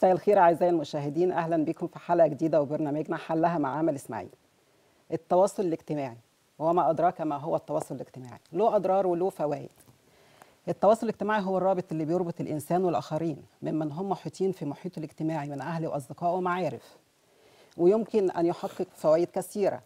مساء الخير اعزائي المشاهدين اهلا بكم في حلقه جديده وبرنامجنا حلها مع عمل اسماعيل التواصل الاجتماعي وما ادراك ما هو التواصل الاجتماعي له اضرار وله فوائد التواصل الاجتماعي هو الرابط اللي بيربط الانسان والاخرين ممن هم محيطين في محيطه الاجتماعي من اهله واصدقائه ومعارف ويمكن ان يحقق فوائد كثيره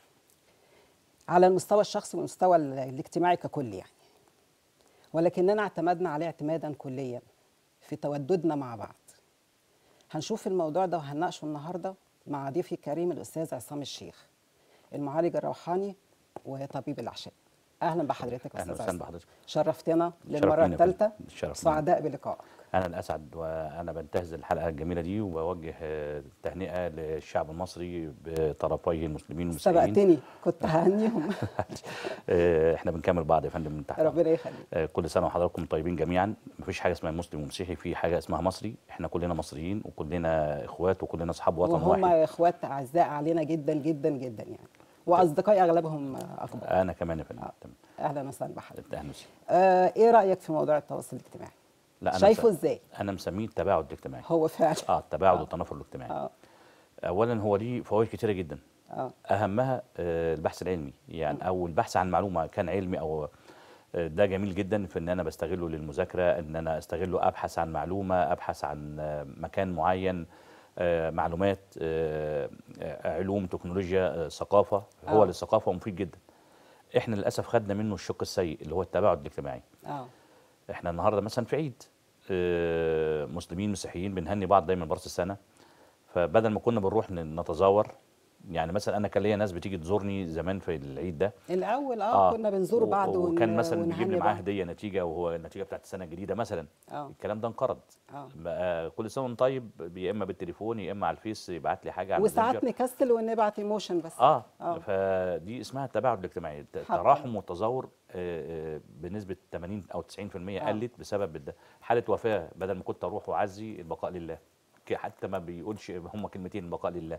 على المستوى الشخصي والمستوى الاجتماعي ككل يعني ولكننا اعتمدنا عليه اعتمادا كليا في توددنا مع بعض هنشوف الموضوع ده وهنناقشه النهارده مع ضيفي الكريم الاستاذ عصام الشيخ المعالج الروحاني وطبيب الاعشاب اهلا بحضرتك اهلا استاذ وسهلا عصام بحضرتك شرفتنا للمره شرف لينا يا الثالثه فندم. شرف سعداء بلقائك انا الاسعد وانا بنتهز الحلقه الجميله دي وبوجه آه، تهنئه للشعب المصري بطرفيه المسلمين والمسيحيين سبقتني كنت ههنيهم آه، احنا بنكمل بعض يا فندم من تحت ربنا يخليك آه، كل سنه وحضراتكم طيبين جميعا مفيش حاجه اسمها مسلم ومسيحي في حاجه اسمها مصري احنا كلنا مصريين وكلنا اخوات وكلنا اصحاب وطن وهم واحد اخوات اعزاء علينا جدا جدا جدا يعني واصدقائي اغلبهم اكبر انا كمان يا فندم آه. تمام اهلا وسهلا بحضرتك اهلا وسهلا آه ايه رايك في موضوع التواصل الاجتماعي لا انا شايفه مس- ازاي انا مسميه التباعد الاجتماعي هو فعلا اه التباعد والتنافر الاجتماعي اه اولا هو ليه فوائد كتيره جدا اه اهمها آه، البحث العلمي يعني او البحث عن معلومه كان علمي او آه، ده جميل جدا في ان انا بستغله للمذاكره ان انا استغله ابحث عن معلومه ابحث عن آه، مكان معين آه، معلومات آه، آه، علوم تكنولوجيا آه، ثقافه هو آه. للثقافه مفيد جدا احنا للاسف خدنا منه الشق السيء اللي هو التباعد الاجتماعي اه احنا النهارده مثلا في عيد آه، مسلمين مسيحيين بنهني بعض دايما براس السنه فبدل ما كنا بنروح ن- نتزاور يعني مثلا انا كان ليا ناس بتيجي تزورني زمان في العيد ده الاول اه, كنا بنزور و- بعض ون- وكان مثلا بيجيب ونهني لي معاه بعض. هديه نتيجه وهو النتيجه بتاعت السنه الجديده مثلا اه الكلام ده انقرض اه بقى كل سنه وانت طيب يا اما بالتليفون يا اما على الفيس يبعت لي حاجه على وساعات الماسنجر. نكسل ونبعت ايموشن بس اه, آه. فدي اسمها التباعد الاجتماعي الت- حقاً. التراحم والتزاور آه، آه، بنسبه 80 او 90% آه. قلت بسبب ده حاله وفاه بدل ما كنت اروح واعزي البقاء لله ك- حتى ما بيقولش هم كلمتين البقاء لله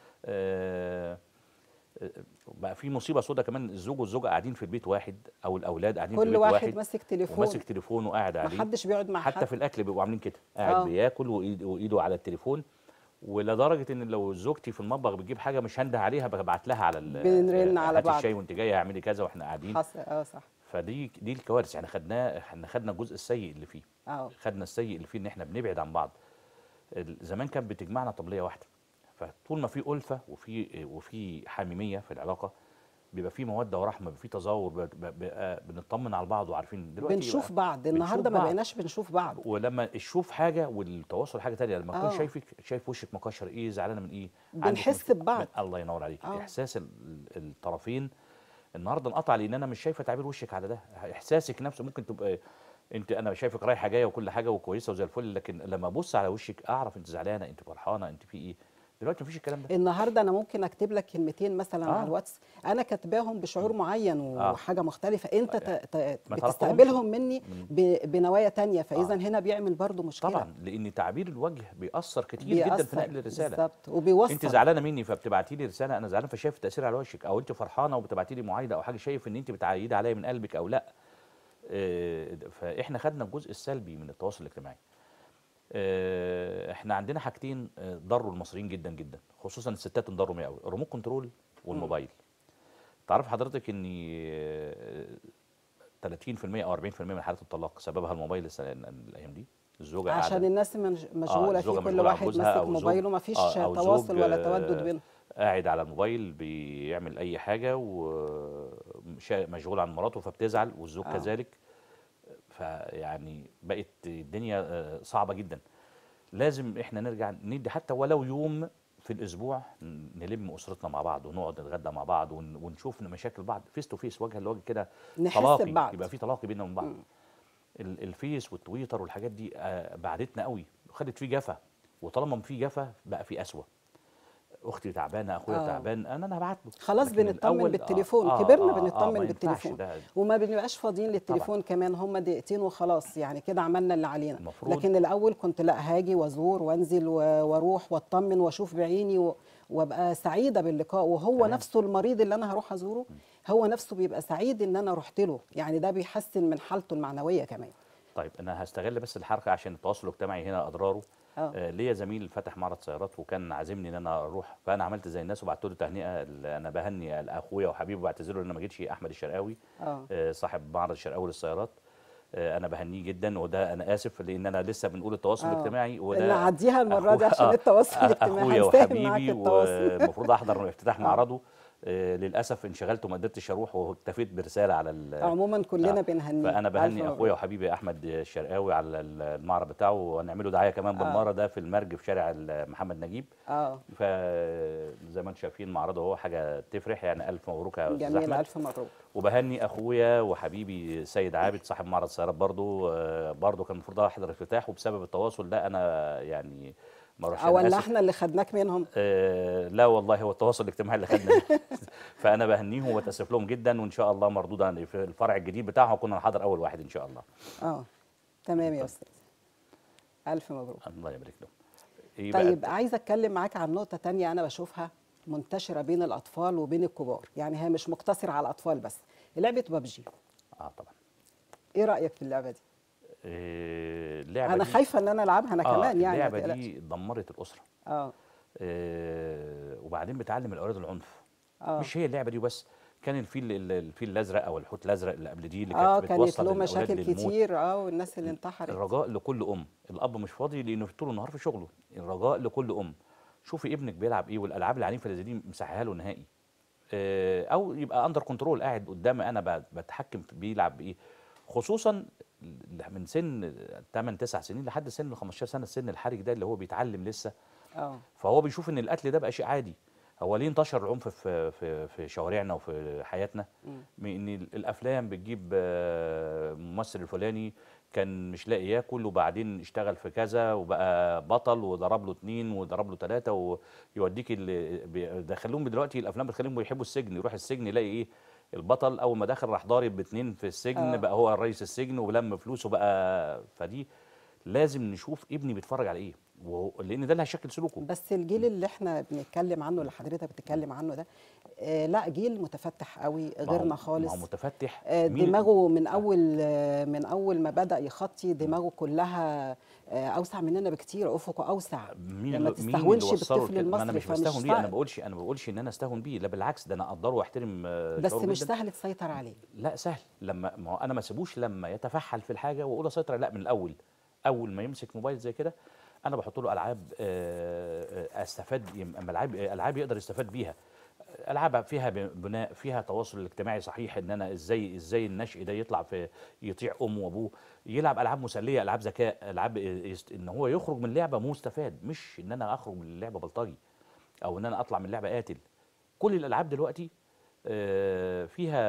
آه، آه، بقى في مصيبه سوداء كمان الزوج والزوجه قاعدين في البيت واحد او الاولاد قاعدين في كل بيت واحد واحد ماسك تليفون وماسك تليفونه وقاعد عليه محدش بيقعد مع حتى حد في الاكل بيبقوا عاملين كده قاعد آه. بياكل وإيد- وايده على التليفون ولدرجه ان لو زوجتي في المطبخ بتجيب حاجه مش هنده عليها ببعت لها على ال- بنرن على هات بعض. الشاي وانت جايه اعملي كذا واحنا قاعدين حصل اه صح فدي دي الكوارث احنا خدناه احنا خدنا الجزء السيء اللي فيه اه خدنا السيء اللي فيه ان احنا بنبعد عن بعض ال- زمان كانت بتجمعنا طبليه واحده فطول ما في الفه وفي وفي حميميه في العلاقه بيبقى في موده ورحمه بيبقى في تزاور بيبقى- بيبقى بنطمن على بعض وعارفين دلوقتي بنشوف بقى- بعض بنشوف النهارده ما بعض. بقيناش بنشوف بعض ولما تشوف حاجه والتواصل حاجه تانية لما اكون آه. شايفك شايف وشك مكشر ايه زعلانه من ايه عندك بنحس مشكلة. ببعض. الله ينور عليك آه. احساس ال- ال- الطرفين النهارده انقطع لان انا مش شايفه تعبير وشك على ده احساسك نفسه ممكن تبقى انت انا شايفك رايحه جايه وكل حاجه وكويسه وزي الفل لكن لما ابص على وشك اعرف انت زعلانه انت فرحانه انت في ايه دلوقتي مفيش الكلام ده النهارده انا ممكن اكتب لك كلمتين مثلا آه. على الواتس انا كاتباهم بشعور معين آه. وحاجه مختلفه انت ت... ت... ما بتستقبلهم مني من- ب... بنوايا تانية فاذا آه. هنا بيعمل برضو مشكله طبعا لان تعبير الوجه بيأثر كتير جدا في بيأثر. نقل الرساله بالظبط وبيوصل انت زعلانه مني فبتبعتي لي رساله انا زعلان فشايف التاثير على وشك او انت فرحانه وبتبعتي لي معايده او حاجه شايف ان انت بتعيدي عليا من قلبك او لا اه، فاحنا خدنا الجزء السلبي من التواصل الاجتماعي اه، احنا عندنا حاجتين اه، ضروا المصريين جدا جدا خصوصا الستات انضروا بيها قوي الريموت كنترول والموبايل تعرف حضرتك ان اه، 30% او 40% من حالات الطلاق سببها الموبايل الس- الايام دي الزوجه عشان قاعدة الناس منج- مشغوله الزوجة فيه كل مشغولة على واحد جوزها ماسك أو زوج- موبايله ما فيش آه، أو تواصل زوج، ولا آه، تودد بينهم قاعد على الموبايل بيعمل اي حاجه ومشغول عن مراته فبتزعل والزوج آه. كذلك فيعني بقت الدنيا آه، صعبه جدا لازم احنا نرجع ندي حتى ولو يوم في الاسبوع ن- نلم اسرتنا مع بعض ونقعد نتغدى مع بعض ون- ونشوف مشاكل بعض فيس تو فيس وجها لوجه كده نحس تلاقي ببعض. يبقى في تلاقي بيننا وبين بعض مم. ال- الفيس والتويتر والحاجات دي آه، بعدتنا قوي خدت فيه جفا وطالما في جفا بقى في اسوأ اختي تعبانه اخويا آه. تعبان انا انا هبعت له خلاص لكن بنطمن الأول- بالتليفون آه، كبرنا آه، آه، بنطمن ما ينفعش بالتليفون ده وما بنبقاش فاضيين للتليفون كمان هم دقيقتين وخلاص يعني كده عملنا اللي علينا المفروض. لكن الاول كنت لا هاجي وازور وانزل و- واروح واطمن واشوف بعيني و- وابقى سعيده باللقاء وهو تمام. نفسه المريض اللي انا هروح ازوره هو نفسه بيبقى سعيد ان انا رحت له يعني ده بيحسن من حالته المعنويه كمان طيب انا هستغل بس الحركه عشان التواصل الاجتماعي هنا اضراره اه آه ليا زميل فتح معرض سيارات وكان عازمني ان انا اروح فانا عملت زي الناس وبعت له تهنئه ال- انا بهني اخويا وحبيبي وبعتذر له ان أنا ما جيتش احمد الشرقاوي اه آه صاحب معرض الشرقاوي للسيارات آه انا بهنيه جدا وده انا اسف لان انا لسه بنقول التواصل آه. الاجتماعي نعديها المره دي أخو- عشان آه، التواصل الاجتماعي اخويا هنساهم معاك وحبيبي التواصل والمفروض احضر افتتاح آه. معرضه آه للاسف انشغلت وما قدرتش اروح واكتفيت برساله على ال- عموما كلنا آه. بنهنيه فانا ألف بهني مبروك. اخويا وحبيبي احمد الشرقاوي على ال- المعرض بتاعه وهنعمله دعايه كمان آه. بالمره ده في المرج في شارع ال- محمد نجيب اه فزي ما انتم شايفين معرضه هو حاجه تفرح يعني الف مبروك يا استاذ جميل احمد الف مبروك وبهني اخويا وحبيبي سيد عابد صاحب معرض سيارات برضو آه، برضو كان المفروض احضر افتتاح وبسبب التواصل ده انا يعني ما اروحش او أنا اللي آسف. احنا اللي خدناك منهم آه لا والله هو التواصل الاجتماعي اللي خدنا فانا بهنيهم واتاسف لهم جدا وان شاء الله مردودا في الفرع الجديد بتاعهم كنا حاضر اول واحد ان شاء الله اه تمام يا استاذ الف مبروك الله يبارك لهم إيه بقى طيب عايزه اتكلم معاك عن نقطه تانية انا بشوفها منتشره بين الاطفال وبين الكبار يعني هي مش مقتصره على الاطفال بس لعبه ببجي اه طبعا ايه رايك في اللعبه دي آه اللعبه انا دي خايفه ان انا العبها انا آه كمان يعني ما اللعبه تقلقش. دي دمرت الاسره اه آه وبعدين بتعلم الاولاد العنف اه مش هي اللعبه دي بس كان الفيل ال- الفيل الازرق او الحوت الازرق اللي قبل دي اللي اه كانت كانت بتوصل له الأولاد مشاكل للموت. كتير اه والناس اللي انتحرت الرجاء لكل ام الاب مش فاضي لانه طول النهار في شغله الرجاء لكل ام شوفي ابنك بيلعب ايه والالعاب العنيفه اللي زي دي مسحها له نهائي آه، او يبقى اندر كنترول قاعد قدامي انا ب- بتحكم في بيلعب بايه خصوصا من سن 8 9 سنين لحد سن 15 سنه السن الحرج ده اللي هو بيتعلم لسه اه فهو بيشوف ان القتل ده بقى شيء عادي هو ليه انتشر العنف في في في شوارعنا وفي حياتنا مم. من ان الافلام بتجيب آه، ممثل الفلاني كان مش لاقي ياكل وبعدين اشتغل في كذا وبقى بطل وضرب له اتنين وضرب له ثلاثه ويوديك اللي بي- دخلوهم دلوقتي الافلام بتخليهم يحبوا السجن يروح السجن يلاقي ايه البطل اول ما دخل راح ضارب باتنين في السجن آه. بقى هو رئيس السجن ولم فلوسه بقى فدي لازم نشوف ابني بيتفرج على ايه وهو- لان ده اللي هيشكل سلوكه بس الجيل اللي احنا بنتكلم عنه اللي حضرتك بتتكلم عنه ده آه لا جيل متفتح قوي ما هو- غيرنا ما خالص هو متفتح آه، مين- دماغه من اول آه، من اول ما بدا يخطي دماغه كلها آه، اوسع مننا بكتير افقه اوسع مين ما اللي- مين تستهونش اللي وصله بالطفل لكده؟ ما انا المصري مش فمش بستهون بيه انا صعب. بقولش انا ما بقولش ان انا استهون بيه لا بالعكس ده انا اقدره واحترم آه، بس شعوره مش جداً. سهل تسيطر عليه لا سهل لما ما هو انا ما اسيبوش لما يتفحل في الحاجه واقول اسيطر لا من الاول اول ما يمسك موبايل زي كده انا بحط له العاب آه، آه، استفاد اما العاب العاب يقدر يستفاد بيها العاب فيها بناء فيها تواصل اجتماعي صحيح ان انا ازاي ازاي النشء ده يطلع في يطيع امه وابوه يلعب العاب مسليه العاب ذكاء العاب يست- ان هو يخرج من لعبه مستفاد مش ان انا اخرج من اللعبه بلطجي او ان انا اطلع من لعبه قاتل كل الالعاب دلوقتي آه، فيها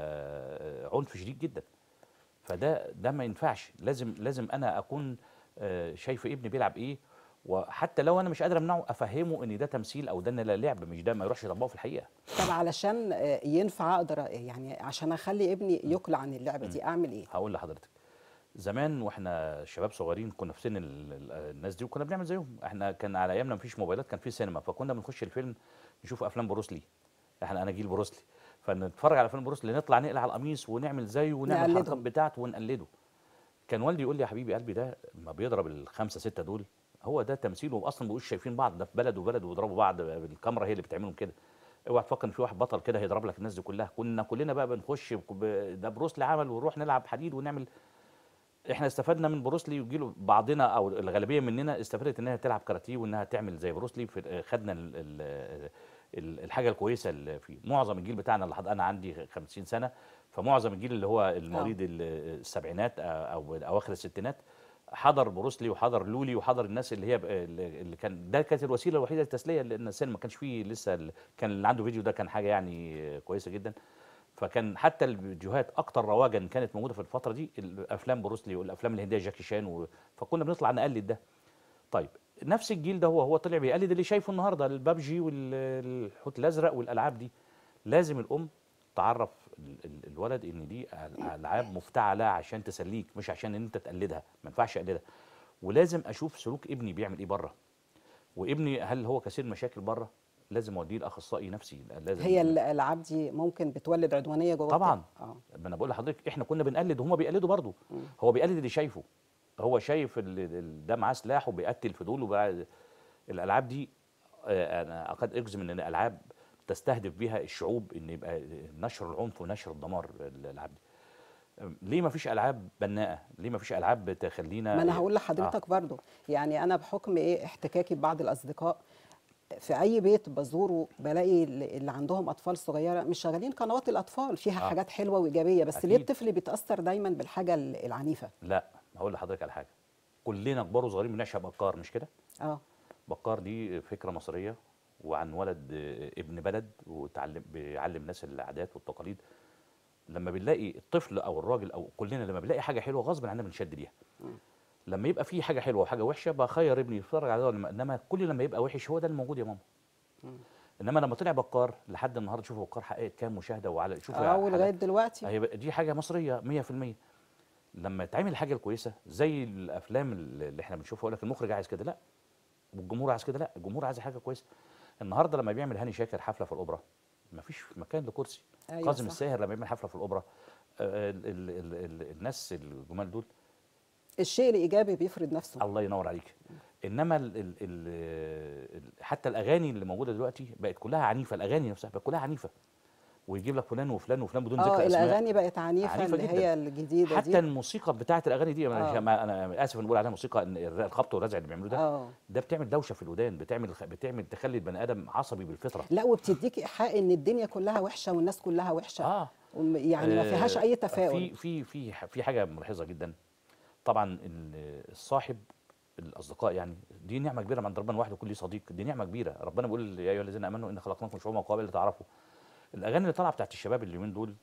آه، عنف شديد جدا فده ده ما ينفعش لازم لازم انا اكون آه، شايف ابني بيلعب ايه وحتى لو انا مش قادر امنعه افهمه ان ده تمثيل او ده إن لا لعب مش ده ما يروحش يطبقه في الحقيقه طب علشان آه، ينفع اقدر يعني عشان اخلي ابني يقلع عن اللعبه دي اعمل ايه هقول لحضرتك زمان واحنا شباب صغيرين كنا في سن ال- ال- الناس دي وكنا بنعمل زيهم احنا كان على ايامنا مفيش موبايلات كان في سينما فكنا بنخش الفيلم نشوف افلام بروسلي احنا انا جيل بروسلي فنتفرج على فيلم بروسلي نطلع نقلع القميص ونعمل زيه ونعمل نقلدهم. الحركات بتاعته ونقلده كان والدي يقول لي يا حبيبي قلبي ده ما بيضرب الخمسه سته دول هو ده تمثيل واصلا ما بقوش شايفين بعض ده في بلد وبلد ويضربوا بعض بالكاميرا هي اللي بتعملهم كده اوعى تفكر ان في واحد بطل كده هيضرب لك الناس دي كلها كنا كلنا بقى بنخش ب- ده بروسلي عمل ونروح نلعب حديد ونعمل احنا استفدنا من بروسلي وجيله بعضنا او الغالبيه مننا استفادت انها تلعب كاراتيه وانها تعمل زي بروسلي في خدنا ال ال ال الحاجه الكويسه اللي فيه معظم الجيل بتاعنا اللي حض- انا عندي 50 سنه فمعظم الجيل اللي هو المواليد ال- السبعينات او اواخر الستينات حضر بروسلي وحضر لولي وحضر الناس اللي هي ب- اللي اللي كان ده كانت الوسيله الوحيده للتسليه لان السينما ما كانش فيه لسه ال- كان اللي عنده فيديو ده كان حاجه يعني كويسه جدا فكان حتى الفيديوهات اكتر رواجا كانت موجوده في الفتره دي الافلام بروسلي والافلام الهنديه جاكي شان و... فكنا بنطلع نقلد ده طيب نفس الجيل ده هو هو طلع بيقلد اللي شايفه النهارده البابجي والحوت الازرق والالعاب دي لازم الام تعرف ال- ال- الولد ان دي أل- العاب مفتعله عشان تسليك مش عشان انت تقلدها ما ينفعش اقلدها ولازم اشوف سلوك ابني بيعمل ايه بره وابني هل هو كثير مشاكل بره لازم اوديه لاخصائي نفسي لازم هي الالعاب دي ممكن بتولد عدوانيه جوه طبعاً. الطفل. اه ما انا بقول لحضرتك احنا كنا بنقلد وهم بيقلدوا برضه هو بيقلد اللي شايفه هو شايف ال- ال- ده معاه سلاح وبيقتل في دول وبقى الالعاب دي آه، انا قد اجزم ان الالعاب تستهدف بها الشعوب ان يبقى نشر العنف ونشر الدمار الالعاب دي أم، ليه ما فيش العاب بناءه ليه ما فيش العاب تخلينا ما انا هقول لحضرتك برضو يعني انا بحكم ايه احتكاكي ببعض الاصدقاء في اي بيت بزوره بلاقي اللي اللي عندهم اطفال صغيره مش شغالين قنوات الاطفال فيها آه. حاجات حلوه وايجابيه بس ليه أكيد. الطفل بيتاثر دايما بالحاجه ال- العنيفه لا هقول لحضرتك على حاجه كلنا كبار وصغيرين بنعشق بكار مش كده اه بكار دي فكره مصريه وعن ولد آه، ابن بلد وتعلم بيعلم ناس العادات والتقاليد لما بنلاقي الطفل او الراجل او كلنا لما بنلاقي حاجه حلوه غصب عننا بنشد ليها لما يبقى في حاجه حلوه وحاجه وحشه بخير ابني يتفرج على ده ولا ما- انما كل لما يبقى وحش هو ده الموجود يا ماما انما لما طلع بكار لحد النهارده شوفوا بكار حققت كام مشاهده وعلى شوفوا اه ولغايه حلقات. دلوقتي هي بقى- دي حاجه مصريه 100% لما تعمل الحاجه الكويسه زي الافلام اللي احنا بنشوفها يقول لك المخرج عايز كده لا والجمهور عايز كده لا الجمهور عايز حاجه كويسه النهارده لما بيعمل هاني شاكر حفله في الاوبرا مفيش مكان لكرسي أيوة كاظم صح. الساهر لما يعمل حفله في الاوبرا آه، ال ال ال ال الناس الجمال دول الشيء الايجابي بيفرض نفسه الله ينور عليك انما ال ال ال ال حتى الاغاني اللي موجوده دلوقتي بقت كلها عنيفه الاغاني نفسها بقت كلها عنيفه ويجيب لك فلان وفلان وفلان بدون اه ذكر اسماء الاغاني بقت عنيفه, عنيفة اللي جداً. هي الجديده حتى دي الموسيقى بتاعه الاغاني دي انا آه. ما- انا اسف ان بقول عليها موسيقى إن الر- الخبط والرزع اللي بيعملوه ده اه ده بتعمل دوشه في الودان بتعمل بتعمل تخلي البني ادم عصبي بالفطره لا وبتديك ايحاء ان الدنيا كلها وحشه والناس كلها وحشه اه وم- يعني ما فيهاش اي في تفاؤل في في ح- في حاجه ملحظه جدا طبعا ال- الصاحب الاصدقاء يعني دي نعمه كبيره من عند ربنا واحد وكل ليه صديق دي نعمه كبيره ربنا بيقول يا ايها الذين امنوا ان خلقناكم من شعوب وقبائل لتعارفوا الاغاني اللي طالعه بتاعت الشباب اليومين دول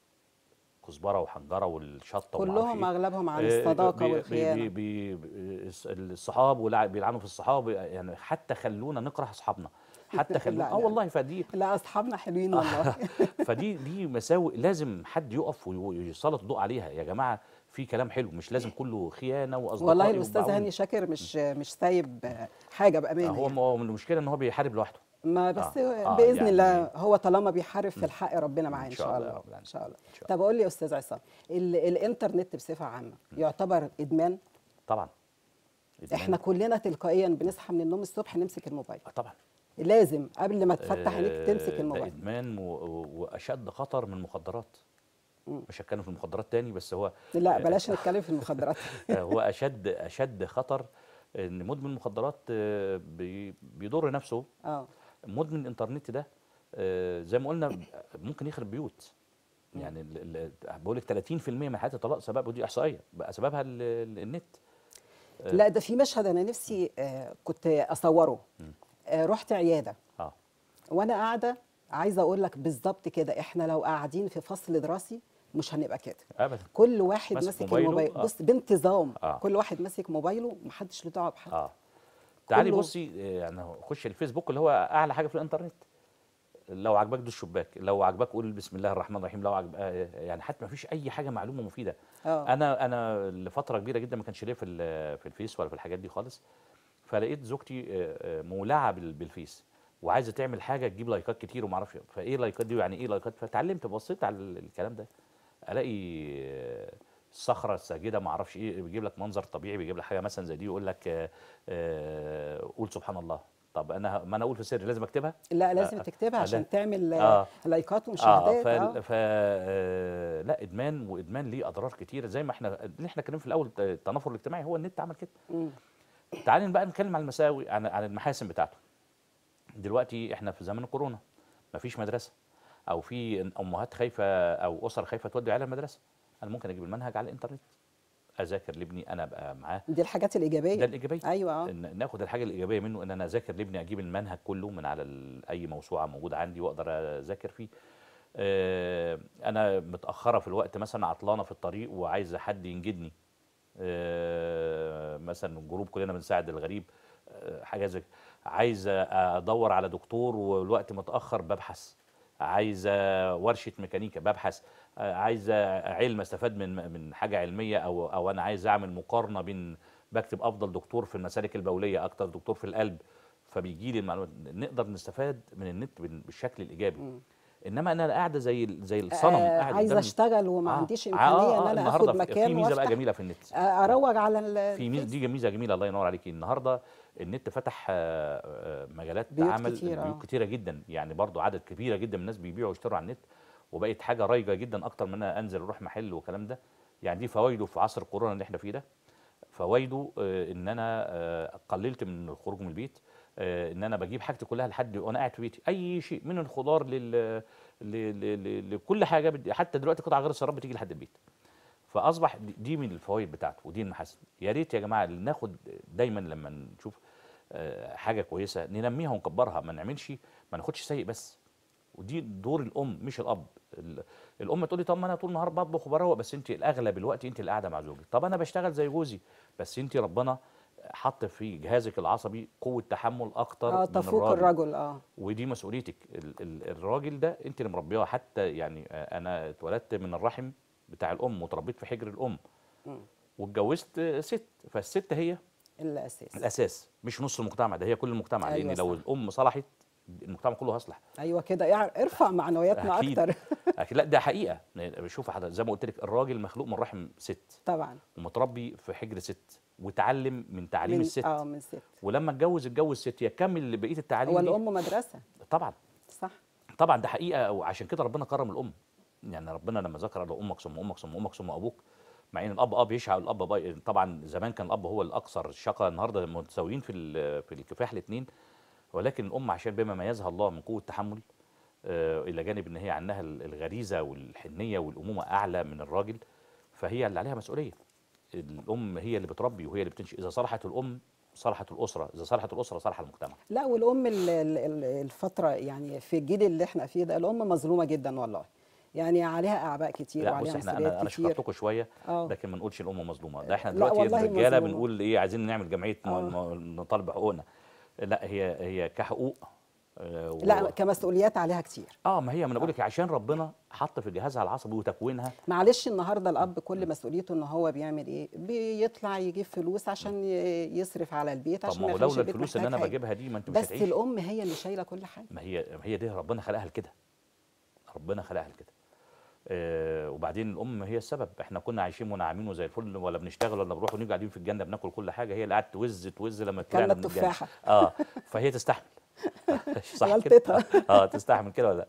كزبره وحنجره والشطه وما أعرفش كلهم إيه. اغلبهم عن آه، الصداقه بي- بي- والخيانه بي بي الص- الصحاب والع- بيلعنوا في الصحاب يعني حتى خلونا نكره اصحابنا حتى خلونا لا، اه لا. والله فدي لا اصحابنا حلوين والله فدي دي مساوئ لازم حد يقف وي- ويسلط الضوء عليها يا جماعه في كلام حلو مش لازم كله خيانه واصدقاء والله الاستاذ هاني شاكر مش مش سايب حاجه بامانه هو يعني. هو من المشكله ان هو بيحارب لوحده ما بس آه، آه، باذن يعني- الله هو طالما بيحارب في الحق ربنا معاه إن ان شاء شاء الله يا الله رب العالمين. ان شاء الله إن شاء الله. طب قول لي يا استاذ عصام ال- الانترنت بصفه عامه يعتبر ادمان طبعا إدمان. احنا كلنا تلقائيا بنصحى من النوم الصبح نمسك الموبايل آه، طبعا لازم قبل ما تفتح عينيك آه، تمسك ده الموبايل ادمان و- و- واشد خطر من المخدرات مش هتكلم في المخدرات تاني بس هو لا بلاش نتكلم في المخدرات آه، هو اشد اشد خطر ان مدمن المخدرات آه، بي- بيضر نفسه اه مدمن الانترنت ده آه، زي ما قلنا ممكن يخرب بيوت يعني ال- ال- بقول لك 30% من حالات الطلاق سببه دي احصائيه بقى سببها ال- ال- النت لا ده في مشهد انا نفسي آه كنت اصوره آه رحت عياده اه وانا قاعده عايزه اقول لك بالظبط كده احنا لو قاعدين في فصل دراسي مش هنبقى كده ابدا كل واحد ماسك ماسك موبايله، الموبايل آه. بص بانتظام آه. كل واحد ماسك موبايله محدش له دعوه بحد اه تعالي كله- بصي آه، يعني خش الفيسبوك اللي هو اعلى حاجه في الانترنت لو عجبك دوس الشباك لو عجبك قول بسم الله الرحمن الرحيم لو عجب آه، يعني حتى ما فيش اي حاجه معلومه مفيده اه انا انا لفتره كبيره جدا ما كانش ليا في ال- في الفيس ولا في الحاجات دي خالص فلقيت زوجتي آه، آه، مولعه بال- بالفيس وعايزه تعمل حاجه تجيب لايكات كتير وما اعرفش فايه لايكات دي يعني ايه لايكات فتعلمت بصيت على ال- الكلام ده الاقي آه، الصخره الساجده ما اعرفش ايه بيجيب لك منظر طبيعي بيجيب لك حاجه مثلا زي دي يقول لك آه، آه، قول سبحان الله طب انا ما انا اقول في سر لازم اكتبها لا لازم آه، تكتبها آه، عشان لا. تعمل آه. آه. لايكات اه ومشاهدات ف, اه, ف... آه، لا ادمان وادمان ليه اضرار كتيره زي ما احنا اللي احنا اتكلمنا في الاول التنافر الاجتماعي هو النت عمل كده مم. تعالي بقى نتكلم عن المساوئ عن عن المحاسن بتاعته دلوقتي احنا في زمن الكورونا مفيش مدرسه او في امهات خايفه او اسر خايفه تودي عيالها المدرسه انا ممكن اجيب المنهج على الانترنت اذاكر لابني انا ابقى معاه دي الحاجات الايجابيه ده الايجابيه ايوه اه إن ناخد الحاجه الايجابيه منه ان انا اذاكر لابني اجيب المنهج كله من على ال- اي موسوعه موجوده عندي واقدر اذاكر فيه آه، انا متاخره في الوقت مثلا عطلانه في الطريق وعايزه حد ينجدني آه، مثلا جروب كلنا بنساعد الغريب آه، حاجه زي كده. عايزه ادور على دكتور والوقت متاخر ببحث عايزه ورشه ميكانيكا ببحث آه، عايزه علم استفاد من من حاجه علميه او او انا عايز اعمل مقارنه بين بكتب افضل دكتور في المسالك البوليه اكتر دكتور في القلب فبيجي لي المعلومات نقدر نستفاد من النت بال- بالشكل الايجابي مم. انما انا قاعده زي ال- زي الصنم آه قاعد عايزه قدامي. اشتغل وما آه. عنديش آه، امكانيه آه، ان انا النهارده اخد في- مكان في ميزه بقى وافتح جميله في النت آه، اروج على ال- في ميزه الفيس. دي ميزه جميله الله ينور عليكي النهارده النت فتح آه، آه، مجالات بيوت عمل كتير، بيوت آه. كتيره جدا يعني برضو عدد كبيره جدا من الناس بيبيعوا ويشتروا على النت وبقت حاجه رايجه جدا اكتر من ان انا انزل اروح محل والكلام ده يعني دي فوائده في عصر الكورونا اللي احنا فيه ده فوائده آه، ان انا آه، قللت من الخروج من البيت آه، ان انا بجيب حاجتي كلها لحد وانا قاعد في بيتي اي شيء من الخضار لل ل- ل- ل- لكل حاجه بدي- حتى دلوقتي قطع غير السراب بتيجي لحد البيت فاصبح دي- دي من الفوائد بتاعته ودي المحاسن يا ريت يا جماعه ناخد دايما لما نشوف آه، حاجه كويسه ننميها ونكبرها ما نعملش ما ناخدش سيء بس ودي دور الام مش الاب ال- الام تقول لي طب ما انا طول النهار بطبخ وبروق بس انت الاغلب الوقت انت اللي قاعده مع زوجك طب انا بشتغل زي جوزي بس انت ربنا حط في جهازك العصبي قوه تحمل اكتر اه من تفوق الرجل اه ودي مسؤوليتك ال ال الراجل ده انت اللي مربيه حتى يعني آه، انا اتولدت من الرحم بتاع الام وتربيت في حجر الام مم. واتجوزت آه، ست فالست هي الاساس الاساس مش نص المجتمع ده هي كل المجتمع أيوة لان لو صح. الام صلحت المجتمع كله هيصلح ايوه كده يعني ارفع معنوياتنا أكيد. اكتر أكيد لا ده حقيقه شوف حضرتك زي ما قلت لك الراجل مخلوق من رحم ست طبعا ومتربي في حجر ست وتعلم من تعليم من الست اه من ست ولما اتجوز اتجوز ست يكمل بقيه التعليم هو دي. الام مدرسه طبعا صح طبعا ده حقيقه وعشان كده ربنا كرم الام يعني ربنا لما ذكر له امك ثم امك ثم امك ثم ابوك مع ان الاب اب يشعى الاب بقى طبعا زمان كان الاب هو الاكثر شقى النهارده متساويين في ال- في الكفاح الاثنين ولكن الام عشان بما ميزها الله من قوه تحمل آه، الى جانب ان هي عندها ال- الغريزه والحنيه والامومه اعلى من الراجل فهي اللي عليها مسؤوليه الام هي اللي بتربي وهي اللي بتنشئ اذا صلحت الام صلحت الاسره اذا صلحت الاسره صلح المجتمع لا والام ال- ال- ال- الفتره يعني في الجيل اللي احنا فيه ده الام مظلومه جدا والله يعني عليها اعباء كتير لا بص وعليها احنا انا مسؤوليات انا كتير شكرتكم شويه اه لكن ما نقولش الام مظلومه ده احنا لا دلوقتي والله الرجاله مظلومة. بنقول ايه عايزين نعمل جمعيه م- آه. م- نطالب بحقوقنا لا هي هي كحقوق آه، و- لا كمسؤوليات عليها كتير اه ما هي ما انا بقول لك عشان ربنا حط في جهازها العصبي وتكوينها معلش النهارده الاب كل مسؤوليته ان هو بيعمل ايه بيطلع يجيب فلوس عشان ي- يصرف على البيت طب عشان ما ما هو يخليش لولا البيت الفلوس اللي محتاج انا حاجة. بجيبها دي ما انت مش بس هتعيش الام هي اللي شايله كل حاجه ما هي ما هي دي ربنا خلقها لكده ربنا خلقها لكده آه وبعدين الام هي السبب احنا كنا عايشين منعمين وزي الفل ولا بنشتغل ولا بنروح ونيجي قاعدين في الجنه بناكل كل حاجه هي اللي قعدت توز توز لما كلنا طلعنا من الجنة. التفاحه اه فهي تستحمل صح كده غلطتها اه تستحمل كده ولا لا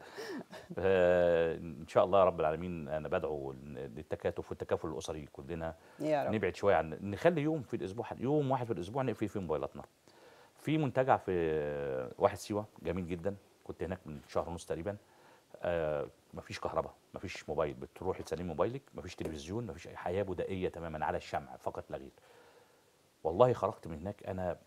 آه ان شاء الله رب العالمين انا بدعو للتكاتف والتكافل الاسري كلنا يا رب نبعد شويه عن نخلي يوم في الاسبوع يوم واحد في الاسبوع نقفل فيه موبايلاتنا في منتجع في واحد سيوه جميل جدا كنت هناك من شهر ونص تقريبا آه مفيش كهرباء مفيش موبايل بتروحي تسلمي موبايلك مفيش تلفزيون مفيش اي حياه بدائيه تماما على الشمع فقط لا غير والله خرجت من هناك انا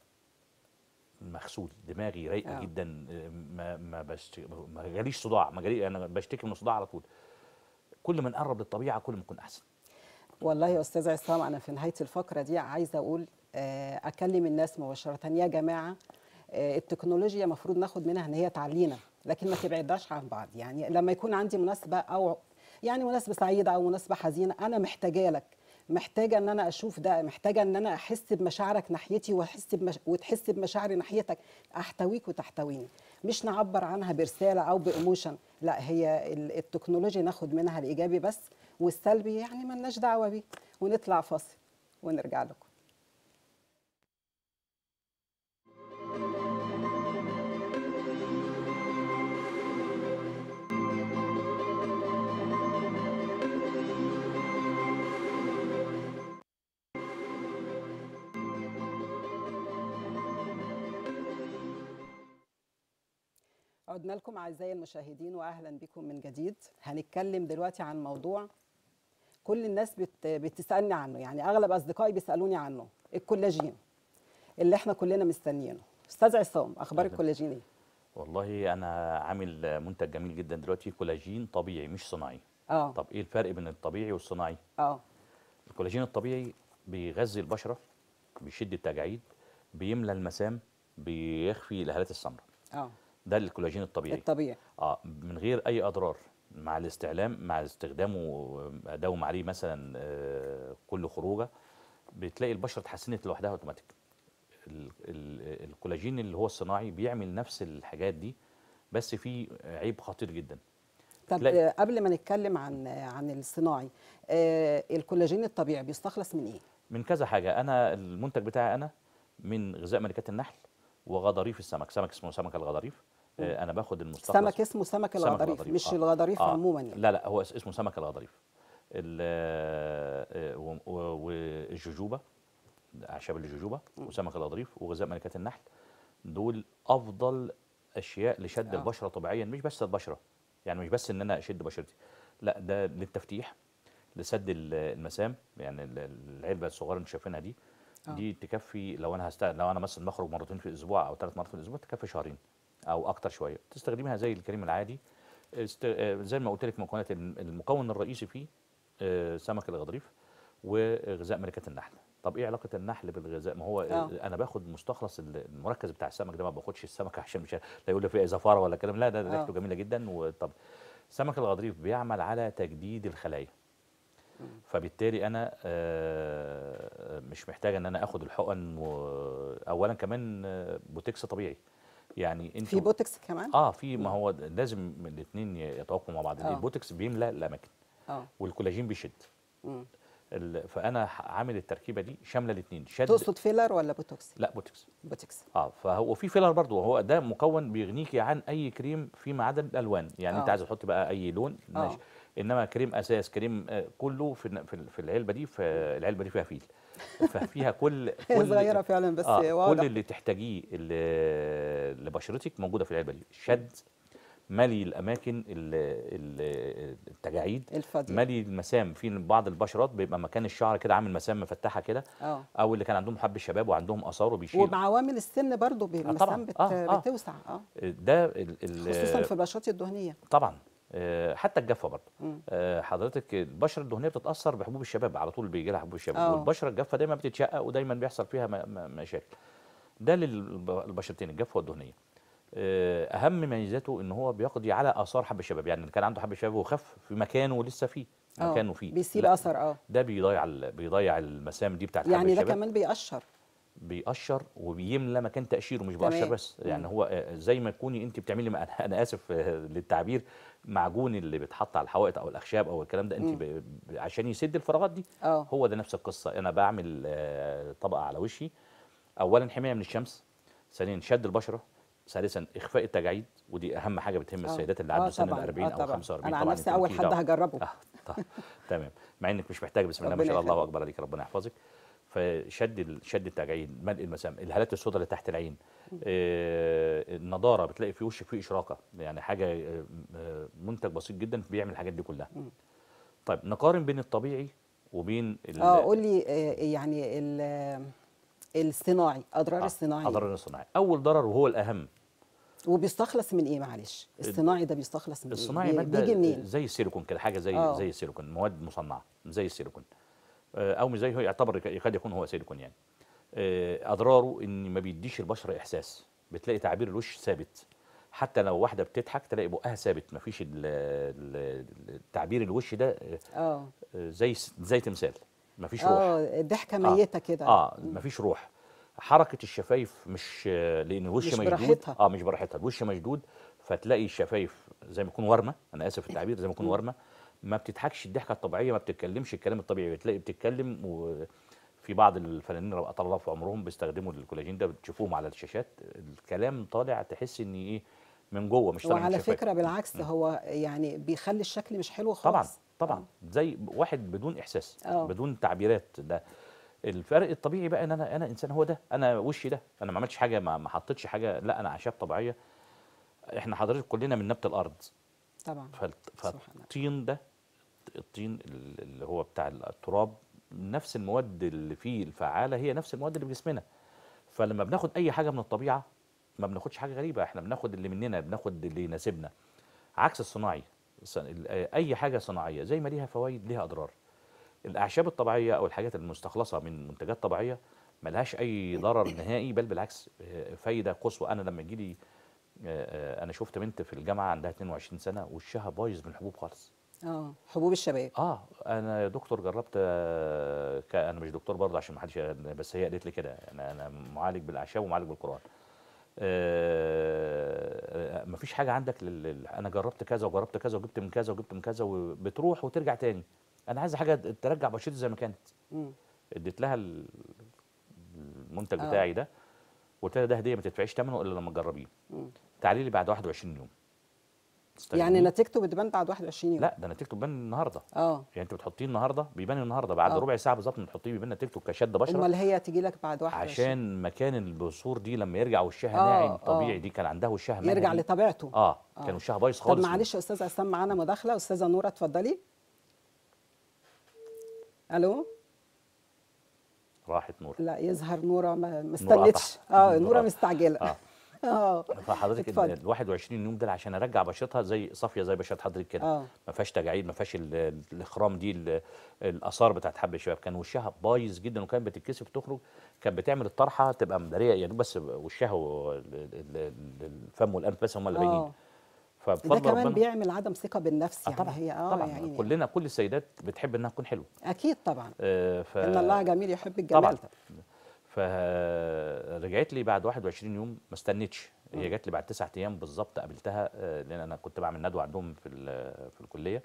مغسول دماغي رايقه آه. جدا آه، ما ما بشت... ما جاليش صداع ما جالي انا بشتكي من الصداع على طول كل ما نقرب للطبيعه كل ما نكون احسن والله يا استاذ عصام انا في نهايه الفقره دي عايزه اقول آه، اكلم الناس مباشره يا جماعه آه، التكنولوجيا المفروض ناخد منها ان هي تعلينا لكن ما تبعدناش عن بعض يعني لما يكون عندي مناسبه او يعني مناسبه سعيده او مناسبه حزينه انا محتاجه لك محتاجه ان انا اشوف ده محتاجه ان انا احس بمشاعرك ناحيتي واحس بمش... وتحس بمشاعري ناحيتك احتويك وتحتويني مش نعبر عنها برساله او بايموشن لا هي ال- التكنولوجيا ناخد منها الايجابي بس والسلبي يعني ملناش دعوه بيه ونطلع فاصل ونرجع لكم عدنا لكم اعزائي المشاهدين واهلا بكم من جديد هنتكلم دلوقتي عن موضوع كل الناس بت بتسالني عنه يعني اغلب اصدقائي بيسالوني عنه الكولاجين اللي احنا كلنا مستنيينه استاذ عصام اخبار أهلاً. الكولاجين ايه والله انا عامل منتج جميل جدا دلوقتي كولاجين طبيعي مش صناعي اه طب ايه الفرق بين الطبيعي والصناعي اه الكولاجين الطبيعي بيغذي البشره بيشد التجاعيد بيملى المسام بيخفي الهالات السمراء اه ده الكولاجين الطبيعي الطبيعي اه من غير اي اضرار مع الاستعلام مع استخدامه اداوم عليه مثلا آه، كل خروجه بتلاقي البشره اتحسنت لوحدها اوتوماتيك ال- ال- الكولاجين اللي هو الصناعي بيعمل نفس الحاجات دي بس في عيب خطير جدا طب تلاقي- آه، قبل ما نتكلم عن عن الصناعي آه، الكولاجين الطبيعي بيستخلص من ايه من كذا حاجه انا المنتج بتاعي انا من غذاء ملكات النحل وغضاريف السمك سمك اسمه سمك الغضاريف آه، انا باخد المستخلص سمك اسمه سمك سمك الغضاريف الغضاريف، مش آه. الغضاريف آه. عموما يعني لا لا هو اس- اسمه سمك الغضاريف ال- آه، و- و- والجوجوبا اعشاب الجوجوبا وسمك الغضاريف وغذاء ملكات النحل دول افضل اشياء لشد آه. البشره طبيعيا مش بس البشره يعني مش بس ان انا اشد بشرتي لا ده للتفتيح لسد ال- المسام يعني ال- العلبه الصغيره اللي شايفينها دي آه. دي تكفي لو انا هست... لو انا مثلا بخرج مرتين في الاسبوع او ثلاث مرات في الاسبوع تكفي شهرين او اكتر شويه تستخدميها زي الكريم العادي است... آه، زي ما قلت لك مكونات الم- المكون الرئيسي فيه آه، سمك الغضاريف وغذاء ملكات النحل طب ايه علاقه النحل بالغذاء ما هو آه. آه. انا باخد مستخلص ال- المركز بتاع السمك ده ما باخدش السمكه عشان مش لا يقول لي فيها زفاره ولا كلام لا ده آه. ريحته جميله جدا وطب سمك الغضاريف بيعمل على تجديد الخلايا فبالتالي انا آه، مش محتاج ان انا اخد الحقن و- اولا كمان آه، بوتكس طبيعي يعني انت في بوتكس كمان اه في ما هو لازم الاثنين يتوافقوا مع بعض آه. البوتكس بيملى الاماكن اه والكولاجين بيشد مم. ال- فانا ح- عامل التركيبه دي شامله الاثنين شد تقصد فيلر ولا بوتوكس لا بوتكس بوتكس اه فهو في فيلر برضه هو ده مكون بيغنيكي عن اي كريم فيما عدا الالوان يعني انت آه. عايزه تحطي بقى اي لون آه. ماشي انما كريم اساس كريم آه، كله في الن- في ال- في العلبه دي فالعلبه دي فيها فيل ففيها كل هي كل صغيره فعلا بس آه واضح كل اللي تحتاجيه ل- لبشرتك موجوده في العلبه دي شد ملي الاماكن ال- ال- التجاعيد الفاضيه ملي المسام في بعض البشرات بيبقى مكان الشعر كده عامل مسام مفتحه كده اه او اللي كان عندهم حب الشباب وعندهم اثار وبيشيل ومع عوامل السن برضو طبعاً. المسام بت... آه، آه. بتوسع اه ده ال- ال- خصوصا في البشرات الدهنيه طبعا آه، حتى الجافه برضه مم. آه، حضرتك البشره الدهنيه بتتاثر بحبوب الشباب على طول بيجي لها حبوب الشباب آه. والبشره الجافه دايما بتتشقق ودايما بيحصل فيها م- م- مشاكل ده للبشرتين الجافه والدهنيه آه، اهم ميزاته ان هو بيقضي على اثار حب الشباب يعني اللي كان عنده حب الشباب وخف في مكانه لسه فيه آه، مكانه فيه بيسيب لا، اثر اه ده بيضيع ال- بيضيع المسام دي بتاعت حب يعني ده الشباب كمان بيقشر بيقشر وبيملى مكان تقشيره مش بيقشر تمام. بس يعني هو آه، زي ما تكوني انت بتعملي مع- انا اسف آه، للتعبير معجون اللي بيتحط على الحوائط او الاخشاب او الكلام ده انت ب- ب- عشان يسد الفراغات دي اه هو ده نفس القصه انا بعمل آه، طبقه على وشي اولا حمايه من الشمس ثانيا شد البشره ثالثا اخفاء التجاعيد ودي اهم حاجه بتهم آه. السيدات اللي آه عدوا سن ال طبعاً، 40 آه او طبعاً. 45 انا عن طبعا نفسي أنت اول مالكيش حد دعوة. هجربه آه طيب تمام مع انك مش محتاج بسم الله ما ربنا شاء الله يخليك. اكبر عليك ربنا يحفظك فشد ال- شد التجاعيد ملء المسام الهالات السوداء اللي تحت العين آه النضاره بتلاقي في وشك فيه اشراقه يعني حاجه آه، آه، منتج بسيط جدا بيعمل الحاجات دي كلها طيب نقارن بين الطبيعي وبين ال- اه قول لي آه، يعني ال- الصناعي اضرار آه، الصناعي اضرار الصناعي اول ضرر وهو الاهم وبيستخلص من ايه معلش الصناعي ده بيستخلص من الصناعي ايه بي- ماده بيجي منين زي السيليكون كده حاجه زي آه. زي السيليكون مواد مصنعه زي السيليكون آه، او مش زي هو يعتبر يك- يكاد يكون هو سيليكون يعني آه، اضراره ان ما بيديش البشره احساس بتلاقي تعبير الوش ثابت حتى لو واحده بتضحك تلاقي بقها ثابت ما فيش تعبير الوش ده آه، اه آه، زي س- زي تمثال ما فيش روح اه ضحكه ميته كده اه مفيش روح حركه الشفايف مش آه، لان الوش مش مشدود براحتها. اه مش براحتها الوش مشدود فتلاقي الشفايف زي ما يكون ورمه انا اسف في التعبير زي ما يكون ورمه ما بتضحكش الضحكه الطبيعيه ما بتتكلمش الكلام الطبيعي بتلاقي بتتكلم وفي بعض الفنانين ربنا طال الله في عمرهم بيستخدموا الكولاجين ده بتشوفوهم على الشاشات الكلام طالع تحس ان ايه من جوه مش طالع من وعلى الشفايف. فكره بالعكس هو يعني بيخلي الشكل مش حلو طبعا خالص طبعا زي واحد بدون احساس آه. بدون تعبيرات ده الفرق الطبيعي بقى ان انا انا انسان هو ده انا وشي ده انا ما عملتش حاجه ما ما حطيتش حاجه لا انا اعشاب طبيعيه احنا حضرتك كلنا من نبت الارض طبعا فالت- سبحان الله. فالطين ده الطين ال- اللي هو بتاع التراب نفس المواد اللي فيه الفعاله هي نفس المواد اللي في جسمنا فلما بناخد اي حاجه من الطبيعه ما بناخدش حاجه غريبه احنا بناخد اللي مننا بناخد اللي يناسبنا عكس الصناعي الص- ال- اي حاجه صناعيه زي ما ليها فوائد ليها اضرار الاعشاب الطبيعيه او الحاجات المستخلصه من منتجات طبيعيه ملهاش اي ضرر نهائي بل بالعكس آه، فايده قصوى انا لما يجي لي آه، آه، انا شفت بنت في الجامعه عندها 22 سنه وشها بايظ من الحبوب خالص اه حبوب الشباب اه انا يا دكتور جربت آه، ك- انا مش دكتور برضه عشان ما حدش بس هي قالت لي كده انا انا معالج بالاعشاب ومعالج بالقران آه، مفيش حاجه عندك لل... لل- انا جربت كذا وجربت كذا وجبت من كذا وجبت من كذا وبتروح وترجع تاني انا عايز حاجه ترجع بشرتي زي ما كانت مم. اديت لها ال- المنتج آه. بتاعي ده وقلت لها ده هديه ما تدفعيش ثمنه الا لما تجربيه مم. تعالي لي بعد 21 يوم يعني تستخدميه. نتيجته بتبان بعد 21 يوم لا ده نتيجته بتبان النهارده اه يعني انت بتحطيه النهارده بيبان النهارده بعد آه. ربع ساعه بالظبط ما تحطيه بيبان نتيجته كشد بشره امال هي تيجي لك بعد 21 عشان مكان البثور دي لما يرجع وشها آه، ناعم آه. طبيعي دي كان عندها وشها يرجع مهري. لطبيعته اه آه. كان وشها بايظ طب خالص معلش يا استاذ عصام معانا مداخله استاذه نوره اتفضلي الو راحت نور لا يظهر نوره ما ما استنتش قطع. اه نورة نوره قطع. مستعجله اه اه فحضرتك اتفضل. ال 21 يوم ده عشان ارجع بشرتها زي صافيه زي بشره حضرتك كده اه ما فيهاش تجاعيد ما فيهاش ال- ال- الاخرام دي ال- الاثار بتاعت حب الشباب كان وشها بايظ جدا وكانت بتتكسف تخرج كانت بتعمل الطرحه تبقى مداريه يا دوب بس وشها والفم والانف بس هم اللي باينين اه ده فبفضل كمان ربنا بيعمل عدم ثقه بالنفس آه يعني طبعا هي اه طبعا يعني كلنا كل السيدات بتحب انها تكون حلوه اكيد طبعا آه، ف ان الله جميل يحب الجمال طبعا طبعا. فرجعت لي بعد 21 يوم ما استنتش هي جات لي بعد تسعة ايام بالظبط قابلتها آه، لان انا كنت بعمل ندوه عندهم في ال- في الكليه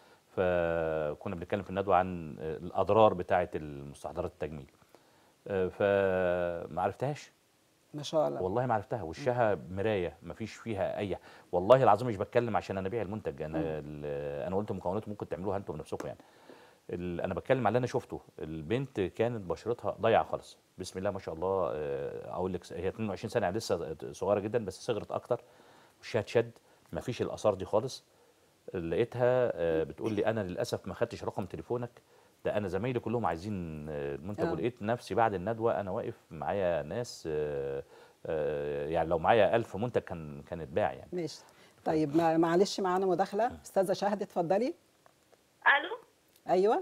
فكنا بنتكلم في الندوه عن آه، الاضرار بتاعه المستحضرات التجميل آه، فما عرفتهاش ما شاء الله والله ما عرفتها وشها مرايه ما فيش فيها اي والله العظيم مش بتكلم عشان انا ابيع المنتج انا ال- انا قلت مكوناته ممكن تعملوها انتم بنفسكم يعني ال- انا بتكلم على اللي انا شفته البنت كانت بشرتها ضايعه خالص بسم الله ما شاء الله آه، اقول لك س- هي 22 سنه يعني لسه صغيره جدا بس صغرت اكتر وشها اتشد ما فيش الاثار دي خالص لقيتها آه، بتقول لي انا للاسف ما خدتش رقم تليفونك ده انا زمايلي كلهم عايزين آه، المنتج آه. ولقيت نفسي بعد الندوه انا واقف معايا ناس آه، آه، يعني لو معايا ألف منتج كان كان اتباع يعني ماشي طيب ما- معلش معانا مداخله استاذه شهد اتفضلي الو ايوه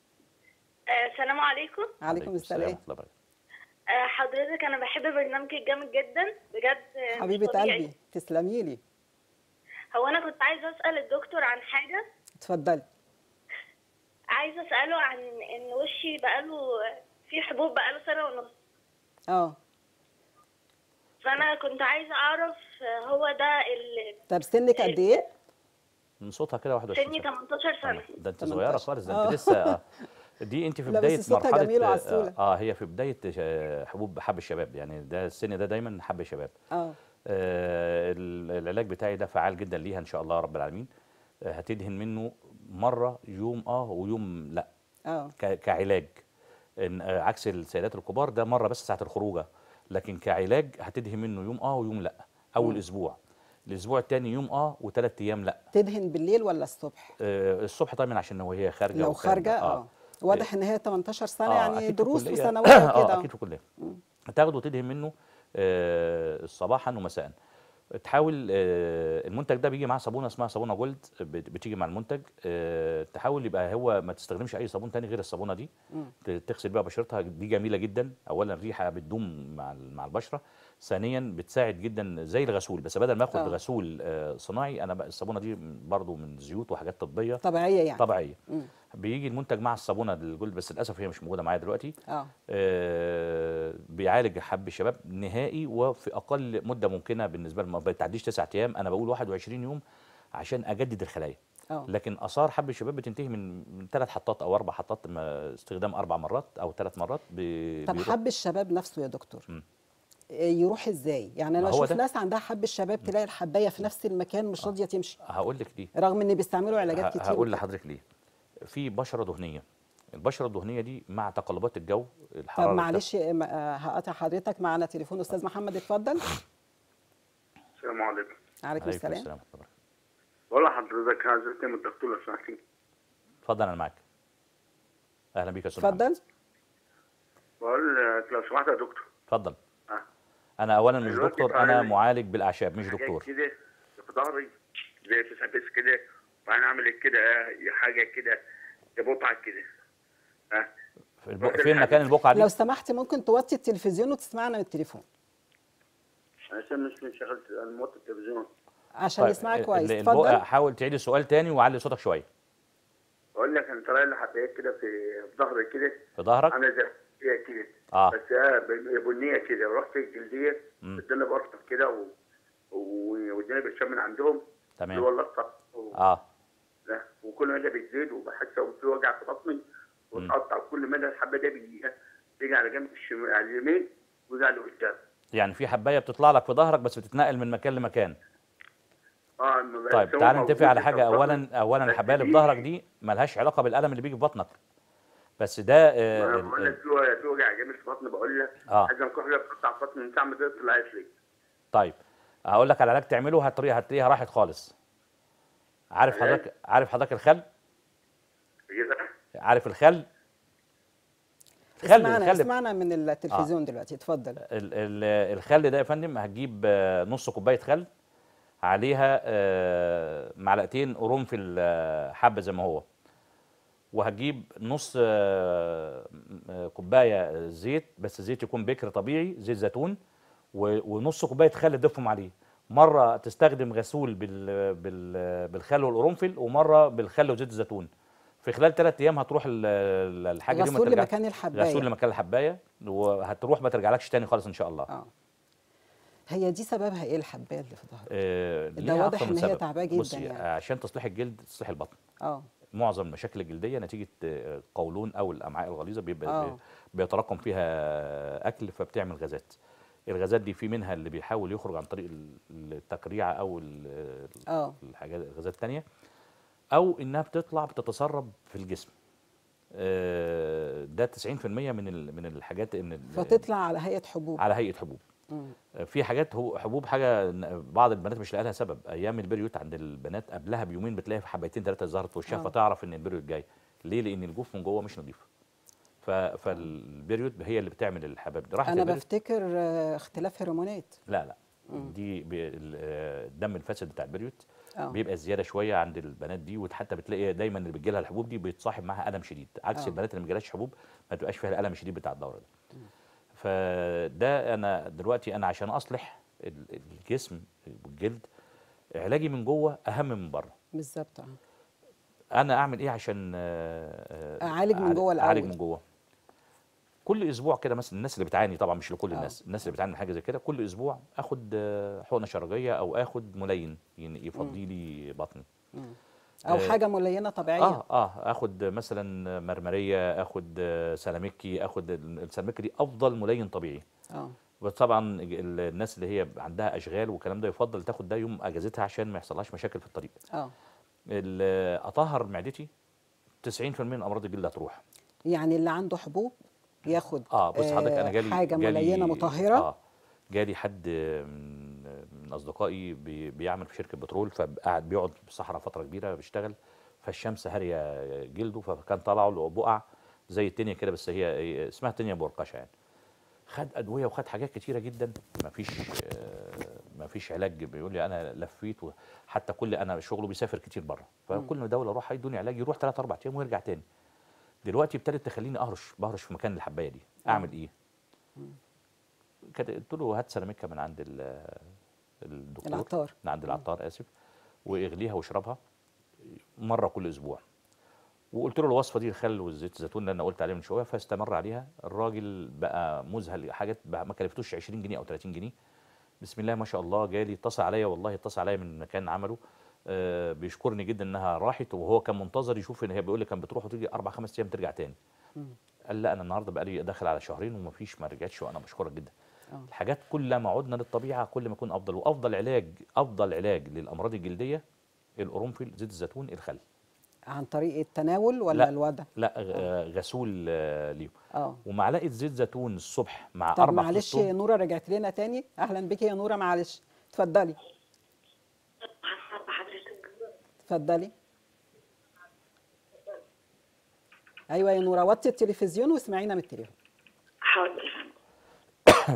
آه، السلام عليكم عليكم السلام ورحمة الله وبركاته. آه، حضرتك انا بحب برنامجك جامد جدا بجد آه، مش حبيبه طبيعي. قلبي تسلمي لي هو انا كنت عايزه اسال الدكتور عن حاجه اتفضلي عايزه اساله عن ان وشي بقاله في حبوب بقاله سنه ونص اه فانا كنت عايزه اعرف آه، هو ده ال- طب سنك قد ايه من صوتها كده 21 سني سنه 18 سنه ده انت 18. صغيره خالص ده آه. انت لسه آه. دي انت في لا، بس بدايه صوتها مرحله جميل آه, وعسولة. اه هي في بدايه آه، حبوب حب الشباب يعني ده السن ده دايما حب الشباب اه آه ال- العلاج بتاعي ده فعال جدا ليها ان شاء الله رب العالمين آه هتدهن منه مره يوم اه ويوم لا اه ك- كعلاج إن آه، عكس السيدات الكبار ده مره بس ساعه الخروجه لكن كعلاج هتدهن منه يوم اه ويوم لا اول مم. اسبوع الاسبوع الثاني يوم اه وثلاث ايام لا تدهن بالليل ولا الصبح آه الصبح طبعا عشان هو هي خارجه لو والكلام ده. خارجه اه واضح ان هي 18 سنه آه، يعني أكيد في دروس الكلية. وسنوات اه وكده اكيد في الكليه هتاخده وتدهن منه آه صباحا ومساء تحاول آه المنتج ده بيجي معاه صابونه اسمها صابونه جولد بت- بتيجي مع المنتج آه تحاول يبقى هو ما تستخدمش اي صابون تاني غير الصابونه دي مم. ت- تغسل بيها بشرتها دي جميله جدا اولا الريحه بتدوم مع ال- مع البشره ثانيا بتساعد جدا زي الغسول بس بدل ما اخد آه. غسول آه صناعي انا بقى الصابونه دي برضو من زيوت وحاجات طبيه طبيعيه يعني طبيعيه مم. بيجي بيجي المنتج مع الصابونه الجولد بس للاسف هي مش موجوده معايا دلوقتي اه آه، بيعالج حب الشباب نهائي وفي اقل مده ممكنه بالنسبه لهم ما بتعديش تسعة ايام انا بقول 21 يوم عشان اجدد الخلايا اه لكن اثار حب الشباب بتنتهي من من ثلاث حطات او اربع حطات ما استخدام اربع مرات او ثلاث مرات بي- طب بيروح. حب الشباب نفسه يا دكتور مم. إيه يروح ازاي يعني انا ما هو اشوف ده. ناس عندها حب الشباب تلاقي الحبايه في نفس المكان مش راضيه تمشي هقول لك ليه رغم ان بيستعملوا علاجات ه- كتير هقول وكده. لحضرتك ليه في بشره دهنيه البشره الدهنيه دي مع تقلبات الجو طب الحراره معلش م- آه، هقطع حضرتك معانا تليفون استاذ محمد اتفضل السلام عليكم عليكم عليكم السلام السلام ورحمة الله. والله حضرتك عايز من الدكتور لو سمحتي اتفضل انا معاك اهلا بيك يا استاذ محمد. اتفضل بقول لك لو سمحت يا دكتور اتفضل آه. انا اولا مش دلوقتي دكتور انا فعلا- معالج بالاعشاب مش حاجات دكتور كده في ظهري زي تسبس كده وبعدين اعمل كده آه، حاجه كده تبقع كده ها في الب... فين مكان البقعه دي لو سمحت ممكن توطي التلفزيون وتسمعنا من التليفون عشان مش مشغل الموت التلفزيون عشان يسمعك ال- كويس ال- البقعة اتفضل حاول تعيد السؤال تاني وعلي صوتك شويه بقول لك انا طالع لي حبايات كده في في ظهري كده في ظهرك عامله زي كده كده اه بس اه بنيه كده ورحت الجلديه مم. اداني بقرطه كده كده و- و- والدنيا بتشم من عندهم اللي هو تمام اللصه و- اه ده. وكل مدى بتزيد وبحس في وجع في بطني وتقطع كل مدى الحبه ده بيجي بيجي على جنب الشمال على اليمين ويجي على قدام يعني في حبايه بتطلع لك في ظهرك بس بتتنقل من مكان لمكان اه أما طيب بس هو تعال موجود نتفق على في حاجه بطني. اولا اولا بس الحبايه اللي في دي- ظهرك دي ملهاش علاقه بالالم اللي بيجي في بطنك بس ده آه، انا ال- بقول لك في في وجع جامد في بطني بقول لك آه. عايز كل حاجه بتقطع في بطني من ساعه ما طلعت لي طيب هقول لك على علاج تعمله هتلاقيها هتلاقيها راحت خالص عارف علاج؟ حضرتك عارف حضرتك الخل كده عارف الخل خل اسمعنا الخل اسمعنا من التلفزيون دلوقتي اتفضل ال- ال- الخل ده يا فندم هتجيب آه، نص كوبايه خل عليها آه، معلقتين قرنفل آه، حبه زي ما هو وهتجيب نص آه، م- كوبايه زيت بس زيت يكون بكر طبيعي زيت زيتون و- ونص كوبايه خل تضيفهم عليه مره تستخدم غسول بال بال بالخل والقرنفل ومره بالخل وزيت الزيتون في خلال ثلاث ايام هتروح ال- ال- الحاجه دي ما غسول ترجع- لمكان الحباية. غسول لمكان الحبايه وهتروح ما ترجعلكش تاني خالص ان شاء الله اه هي دي سببها ايه الحبايه اللي في ظهرك آه، ده ليها واضح أكتر من إن هي سبب. تعباه جدا بصي يعني. آه، عشان تصليح الجلد تصليح البطن اه معظم المشاكل الجلديه نتيجه آه، قولون او الامعاء الغليظه بيبقى آه. بي- بيتراكم فيها اكل فبتعمل غازات الغازات دي في منها اللي بيحاول يخرج عن طريق ال- التقريعه او ال- اه الحاجات الغازات التانية او انها بتطلع بتتسرب في الجسم آه، ده 90% من ال- من الحاجات ان ال- فتطلع على هيئه حبوب على هيئه حبوب مم. في حاجات هو حبوب حاجه ن- بعض البنات مش لاقي لها سبب ايام البريود عند البنات قبلها بيومين بتلاقي في حبايتين ثلاثه ظهرت في وشها آه. فتعرف ان البريود جاي ليه لان الجوف من جوه مش نظيف ف... فالبريود هي اللي بتعمل الحباب دي راحت انا البريود بفتكر آه، اختلاف هرمونات لا لا دي بي... ال- آه، الدم الفاسد بتاع البريود اه بيبقى زياده شويه عند البنات دي وحتى بتلاقي دايما اللي بتجي لها الحبوب دي بيتصاحب معاها الم شديد عكس آه. البنات اللي ما بيجيلهاش حبوب ما تبقاش فيها الالم الشديد بتاع الدوره ده فده انا دلوقتي انا عشان اصلح ال- الجسم والجلد علاجي من جوه اهم من بره بالظبط اه انا اعمل ايه عشان آه، آه، أعالج من أعالج- جوه اعالج الأول. من جوه كل اسبوع كده مثلا الناس اللي بتعاني طبعا مش لكل آه. الناس الناس اللي بتعاني من حاجه زي كده كل اسبوع اخد آه، حقنه شرجيه او اخد ملين يعني يفضي لي بطني او آه، حاجه ملينه طبيعيه اه اه اخد مثلا مرمريه اخد آه، سلامكي اخد ال- السلامكي دي افضل ملين طبيعي اه وطبعا ال- الناس اللي هي عندها اشغال والكلام ده يفضل تاخد ده يوم اجازتها عشان ما يحصلهاش مشاكل في الطريق اه ال- اطهر معدتي 90% من امراض الجلد هتروح يعني اللي عنده حبوب ياخد اه بص حضرتك انا آه، جالي حاجه جالي ملينه مطهره اه جالي حد من من اصدقائي بي بيعمل في شركه بترول فقعد بيقعد في الصحراء فتره كبيره بيشتغل فالشمس هاريه جلده فكان طلع له بقع زي التانية كده بس هي هي اسمها تانية برقشه يعني خد ادويه وخد حاجات كتيره جدا مفيش آه، مفيش علاج بيقول لي انا لفيت حتى كل انا شغله بيسافر كتير بره فكل دوله اروح يدوني علاج يروح ثلاث اربع ايام ويرجع تاني دلوقتي ابتدت تخليني اهرش بهرش في مكان الحبايه دي اعمل ايه كده قلت له هات سيراميكا من عند ال- الدكتور العطار. من عند العطار اسف واغليها واشربها مره كل اسبوع وقلت له الوصفه دي الخل والزيت الزيتون اللي انا قلت عليه من شويه فاستمر عليها الراجل بقى مذهل حاجات بقى ما كلفتوش 20 جنيه او 30 جنيه بسم الله ما شاء الله جالي اتصل عليا والله اتصل عليا من مكان عمله آه بيشكرني جدا انها راحت وهو كان منتظر يشوف ان هي بيقول لي كان بتروح وتيجي اربع خمس ايام ترجع تاني قال لا انا النهارده بقى لي داخل على شهرين ومفيش ما رجعتش وانا بشكرك جدا آه. الحاجات كل ما عدنا للطبيعه كل ما يكون افضل وافضل علاج افضل علاج للامراض الجلديه القرنفل زيت الزيتون الخل عن طريق التناول ولا لا. الوضع لا آه، غسول آه، ليهم اه ومعلقه زيت زيتون الصبح مع طب اربع معلش فصوص يا نوره رجعت لنا تاني اهلا بك يا نوره معلش اتفضلي حاسه بحضرتك اتفضلي ايوه يا نوره وطي التلفزيون واسمعينا من التليفون حاضر يا فندم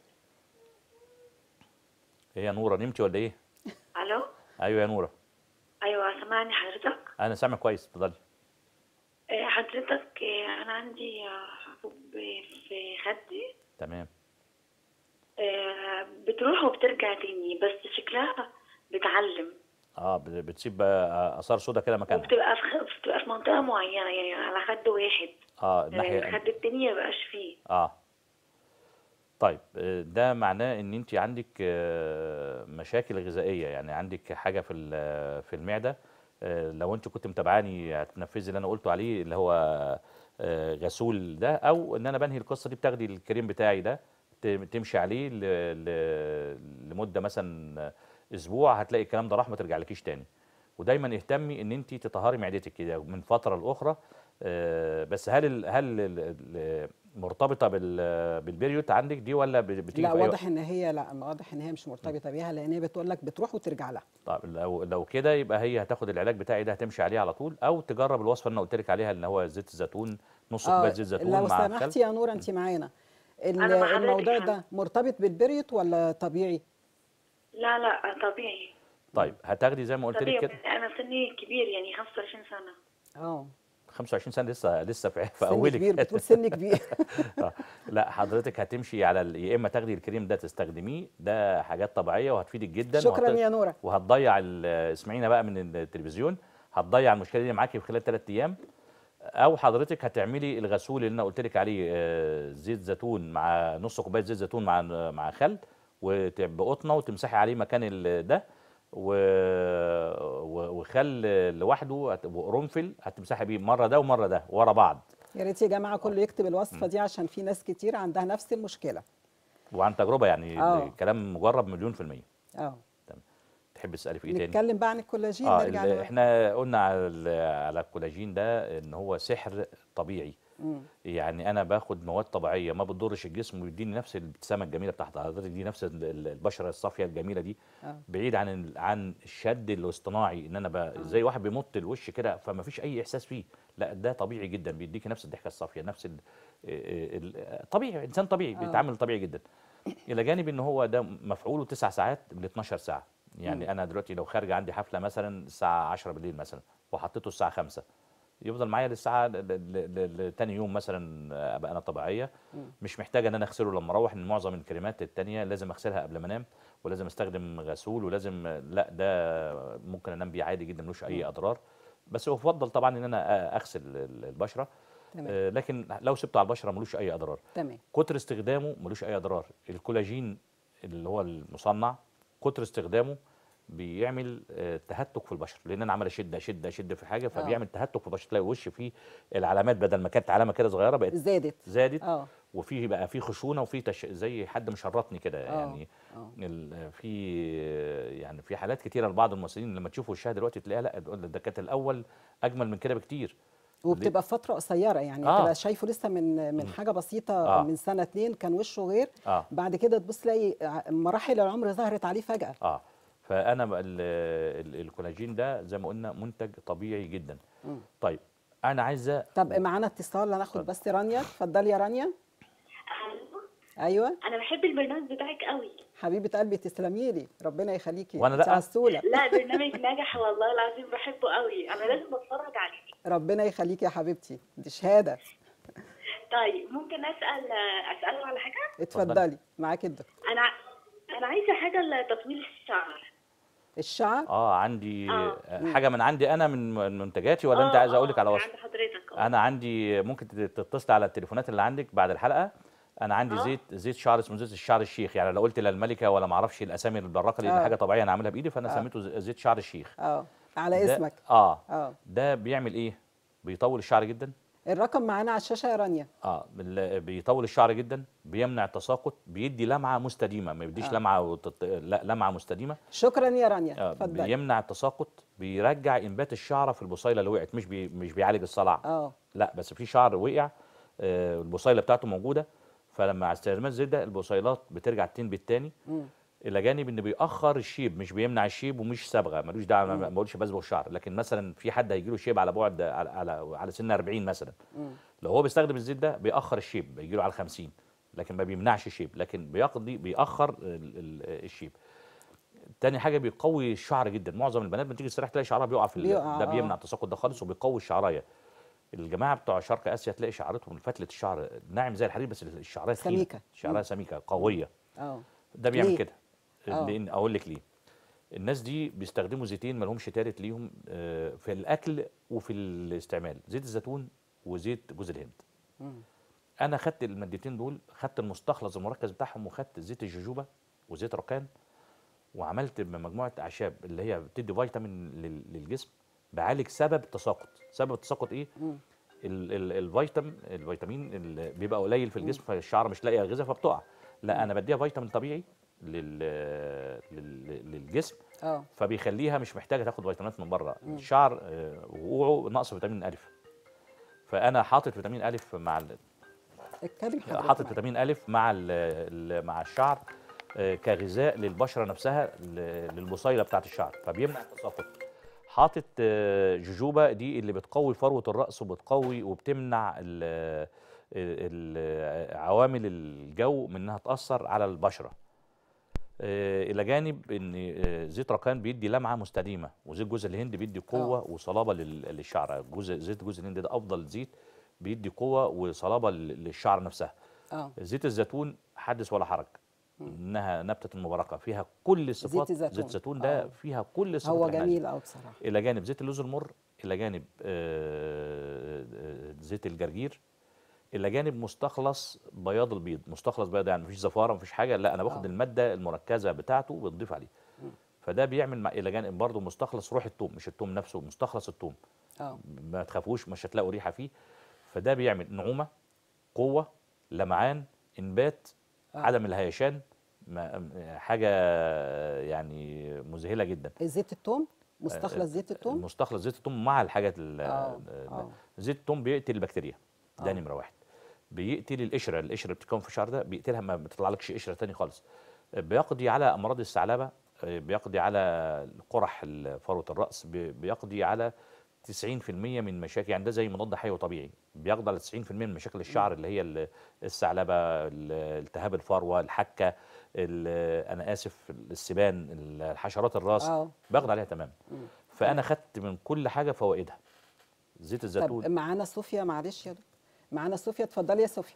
هي يا نوره نمتي ولا ايه الو ايوه يا نوره ايوه سامعني حضرتك انا سامع كويس اتفضلي آه، حضرتك آه، انا عندي آه، حبوب في خدي تمام آه، بتروح وبترجع تاني بس شكلها بتعلم اه بت- بتسيب بقى اثار سودا كده مكانها وبتبقى في خ- بتبقى في منطقه معينه يعني على خد واحد اه يعني الناحيه الخد التاني مبقاش فيه اه طيب آه، ده معناه ان انت عندك آه، مشاكل غذائيه يعني عندك حاجه في ال- في المعده آه، لو انت كنت متابعاني هتنفذي اللي انا قلته عليه اللي هو آه، غسول ده او ان انا بنهي القصه دي بتاخدي الكريم بتاعي ده ت- تمشي عليه ل- ل- لمده مثلا اسبوع هتلاقي الكلام ده راح ما ترجعلكيش تاني ودايما اهتمي ان انت تطهري معدتك كده من فتره لاخرى آه، بس هل ال هل ال ال مرتبطه بال بالبريود عندك دي ولا ب- بتيجي لا في أي واضح ان هي لا واضح ان هي مش مرتبطه بيها لان هي بتقول لك بتروح وترجع لها طيب لو لو كده يبقى هي هتاخد العلاج بتاعي ده هتمشي عليه على طول او تجرب الوصفه اللي انا قلت لك عليها اللي هو زيت الزيتون نص كوبايه زيت زيتون لو مع سمحتي خل يا نور انت معانا ال- أنا مع حضرتك الموضوع حالا. ده مرتبط بالبريود ولا طبيعي لا لا طبيعي طيب هتاخدي زي ما قلت لك طبيعي كده انا سني كبير يعني 25 سنه اه 25 سنه لسه لسه في, في سن اولك كبير بتقول سن كبير آه. لا حضرتك هتمشي على ال- يا اما تاخدي الكريم ده تستخدميه ده حاجات طبيعيه وهتفيدك جدا شكرا وهت- يا نوره وهتضيع ال- اسمعينا بقى من التلفزيون هتضيع المشكله دي معاكي في خلال ثلاث ايام او حضرتك هتعملي الغسول اللي انا قلت لك عليه آه، زيت زيتون مع نص كوبايه زيت زيتون مع مع خل وت- بقطنه وتمسحي عليه مكان ال- ده و... و- وخل لوحده هت- وقرنفل هتمسحي بيه مره ده ومره ده ورا بعض يا ريت يا جماعه كله يكتب الوصفه دي عشان في ناس كتير عندها نفس المشكله وعن تجربه يعني آه. الكلام مجرب مليون في الميه اه تحب تسالي في ايه تاني نتكلم بقى عن الكولاجين اه نرجع ال- له. احنا قلنا على ال- على الكولاجين ده ان هو سحر طبيعي مم. يعني انا باخد مواد طبيعيه ما بتضرش الجسم ويديني نفس الابتسامه الجميله بتاعت حضرتك دي نفس ال- ال- البشره الصافيه الجميله دي آه. بعيد عن ال- عن الشد الاصطناعي ان انا ب... زي واحد بيمط الوش كده فما فيش اي احساس فيه لا ده طبيعي جدا بيديكي نفس الضحكه الصافيه نفس ال... ال... طبيعي انسان طبيعي بيتعامل طبيعي جدا الى جانب ان هو ده مفعوله 9 ساعات ل 12 ساعه يعني انا دلوقتي لو خارج عندي حفله مثلا الساعه 10 بالليل مثلا وحطيته الساعه 5 يفضل معايا للساعه ل- ل- ل- لتاني يوم مثلا ابقى انا طبيعيه مش محتاجه ان انا اغسله لما اروح ان معظم الكريمات التانية لازم اغسلها قبل ما انام ولازم استخدم غسول ولازم لا ده ممكن انام بيه عادي جدا ملوش اي اضرار بس يفضل طبعا ان انا اغسل ال- البشره تمام. آه، لكن لو سبته على البشره ملوش اي اضرار تمام كتر استخدامه ملوش اي اضرار الكولاجين اللي هو المصنع كتر استخدامه بيعمل آه، تهتك في البشره لان انا عمال اشد اشد اشد في حاجه فبيعمل تهتك في البشره تلاقي وش فيه العلامات بدل ما كانت علامه كده صغيره بقت زادت زادت اه وفي بقى في خشونه وفي تش... زي حد مشرطني كده آه، يعني آه. ال... في يعني في حالات كتيره لبعض الممثلين لما تشوف وشها دلوقتي تلاقيها لا تقول ده كانت الاول اجمل من كده بكتير وبتبقى في فتره قصيره يعني آه. تبقى شايفه لسه من من حاجه بسيطه آه. من سنه اتنين كان وشه غير اه بعد كده تبص تلاقي ع- مراحل العمر ظهرت عليه فجاه اه فانا بقى ال... ال... الكولاجين ده زي ما قلنا منتج طبيعي جدا مم. طيب انا عايزه طب معانا اتصال هناخد بس رانيا اتفضلي يا رانيا ايوه انا بحب البرنامج بتاعك قوي حبيبه قلبي تسلمي لي ربنا يخليكي وأنا انت لأ؟ عسوله لا برنامج ناجح والله العظيم بحبه قوي انا لازم اتفرج عليه ربنا يخليكي يا حبيبتي دي شهاده طيب ممكن اسال اساله على حاجه اتفضلي معاكي الدكتور انا انا عايزه حاجه لتطويل الشعر الشعر اه عندي آه. آه، حاجه من عندي انا من من منتجاتي ولا انت آه، عايز اقول لك آه، على من وصف عند حضرتك آه. انا عندي ممكن تت- تتصل على التليفونات اللي عندك بعد الحلقه انا عندي آه. زيت زيت شعر اسمه زيت الشعر الشيخ يعني لو قلت للملكه ولا ما اعرفش الاسامي البراقه دي آه. حاجه طبيعيه انا عاملها بايدي فانا آه. سميته ز- زيت شعر الشيخ اه على ده- اسمك اه اه ده بيعمل ايه بيطول الشعر جدا الرقم معانا على الشاشه يا رانيا اه بال- بيطول الشعر جدا بيمنع التساقط بيدي لمعه مستديمه ما بيديش آه. لمعه وتط... لا لمعه مستديمه شكرا يا رانيا آه اتفضلي بيمنع التساقط بيرجع انبات الشعره في البصيله اللي وقعت مش بي... مش بيعالج الصلع اه لا بس في شعر وقع آه، البصيله بتاعته موجوده فلما على استخدام الزيت ده البصيلات بترجع تنبت تاني مم. الى جانب ان بيأخر الشيب مش بيمنع الشيب ومش صبغه ملوش دعوه ما ما بقولش بصبغ الشعر لكن مثلا في حد هيجي له شيب على بعد على على, على سن 40 مثلا مم. لو هو بيستخدم الزيت ده بيأخر الشيب بيجي له على 50 لكن ما بيمنعش الشيب لكن بيقضي بيأخر ال- ال- الشيب تاني حاجه بيقوي الشعر جدا معظم البنات بتيجي تستريح تلاقي شعرها بيقع في ال- بيقع، ده آه. بيمنع التساقط ده خالص وبيقوي الشعرايه الجماعه بتوع شرق اسيا تلاقي شعرتهم فتله الشعر ناعم زي الحديد بس الشعريه تخينة. سميكة. شعرها سميكه قويه اه ده بيعمل ليه؟ كده آه. لان اقول لك ليه الناس دي بيستخدموا زيتين ما لهمش تالت ليهم آه، في الاكل وفي الاستعمال زيت الزيتون وزيت جوز الهند مم. انا خدت المادتين دول خدت المستخلص المركز بتاعهم وخدت زيت الجوجوبا وزيت ركان وعملت مجموعه اعشاب اللي هي بتدي فيتامين لل- للجسم بعالج سبب التساقط سبب التساقط ايه مم. ال- ال- الفيتامين الفيتامين اللي بيبقى قليل في الجسم فالشعر مش لاقي غذاء فبتقع لا انا بديها فيتامين طبيعي لل... لل... للجسم اه فبيخليها مش محتاجه تاخد فيتامينات من بره الشعر آه، وقوعه نقص فيتامين الف فانا حاطط فيتامين الف مع ال... اتكلم حضرتك حاطط معايا. فيتامين الف مع ال... ال- مع الشعر آه، كغذاء للبشره نفسها ل- للبصيله بتاعت الشعر فبيمنع التساقط حاطط آه، جوجوبا دي اللي بتقوي فروه الراس وبتقوي وبتمنع ال- ال- عوامل الجو من انها تاثر على البشره آه، الى جانب ان آه، زيت ركان بيدي لمعه مستديمه وزيت جوز الهند بيدي قوه آه. وصلابه لل- للشعر جوز زيت جوز الهند ده افضل زيت بيدي قوه وصلابه لل- للشعر نفسها اه زيت الزيتون حدث ولا حرج انها نبته المباركه فيها كل صفات الزيتون. زيت الزيتون ده آه. فيها كل الصفات هو اللي إحنا جميل قوي بصراحه الى جانب زيت اللوز المر الى جانب آه، آه، زيت الجرجير الى جانب مستخلص بياض البيض مستخلص بياض يعني مفيش زفاره مفيش حاجه لا انا باخد آه. الماده المركزه بتاعته بنضيف عليه فده بيعمل مع الى جانب برضه مستخلص روح التوم مش التوم نفسه مستخلص التوم اه ما تخافوش مش هتلاقوا ريحه فيه فده بيعمل نعومه قوه لمعان انبات آه. عدم الهيشان ما حاجه يعني مذهله جدا زيت الثوم مستخلص زيت الثوم مستخلص زيت الثوم مع الحاجات ال- آه، ال- آه. زيت الثوم بيقتل البكتيريا ده آه. نمره واحد بيقتل القشره القشره اللي بتتكون في الشعر ده بيقتلها ما بتطلعلكش قشره تاني خالص بيقضي على امراض الثعلبه آه، بيقضي على قرح ال- فروه الراس بي- بيقضي على 90% من مشاكل يعني ده زي مضاد حيوي طبيعي بيقضي على 90% من مشاكل الشعر اللي هي ال- الثعلبه ال- التهاب الفروه الحكه ال- انا اسف السبان الحشرات الراس اه باخد عليها تمام فانا خدت من كل حاجه فوائدها زيت طب الزيتون معانا صوفيا معلش يا دكتور. معانا صوفيا اتفضلي يا صوفيا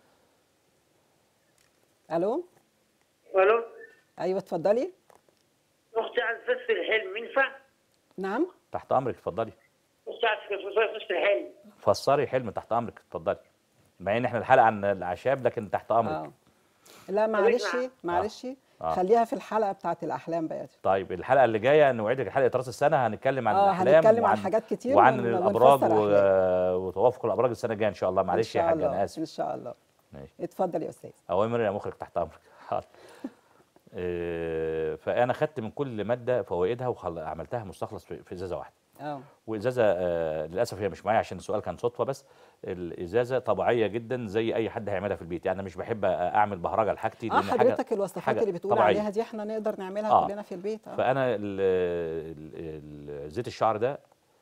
الو الو ايوه اتفضلي اختي عايزه في الحلم ينفع؟ نعم تحت امرك اتفضلي اختي عايزه في الحلم فسري حلم تحت امرك اتفضلي مع ان احنا الحلقه عن الاعشاب لكن تحت امرك اه لا معلش معاك. معلش آه. خليها في الحلقه بتاعت الاحلام بقى طيب الحلقه اللي جايه نوعدك حلقه راس السنه هنتكلم عن اه الاحلام هنتكلم عن وعن حاجات كتير وعن ون- الابراج ونفسر و... أحلام. وتوافق الابراج السنه الجايه ان شاء الله معلش إن يا شاء حاج انا الله. اسف ان شاء الله ماشي اتفضل يا استاذ اوامر يا مخرج تحت امرك حاضر آه، فانا خدت من كل ماده فوائدها وعملتها مستخلص في في ازازه واحده اه وازازه آه للاسف هي مش معايا عشان السؤال كان صدفه بس الازازه طبيعيه جدا زي اي حد هيعملها في البيت يعني أنا مش بحب اعمل بهرجه لحاجتي اه لأن حاجة- حضرتك الوصفات حاجة اللي بتقول طبيعية. عليها دي احنا نقدر نعملها آه. كلنا في البيت اه فانا ال- ال- ال- زيت الشعر ده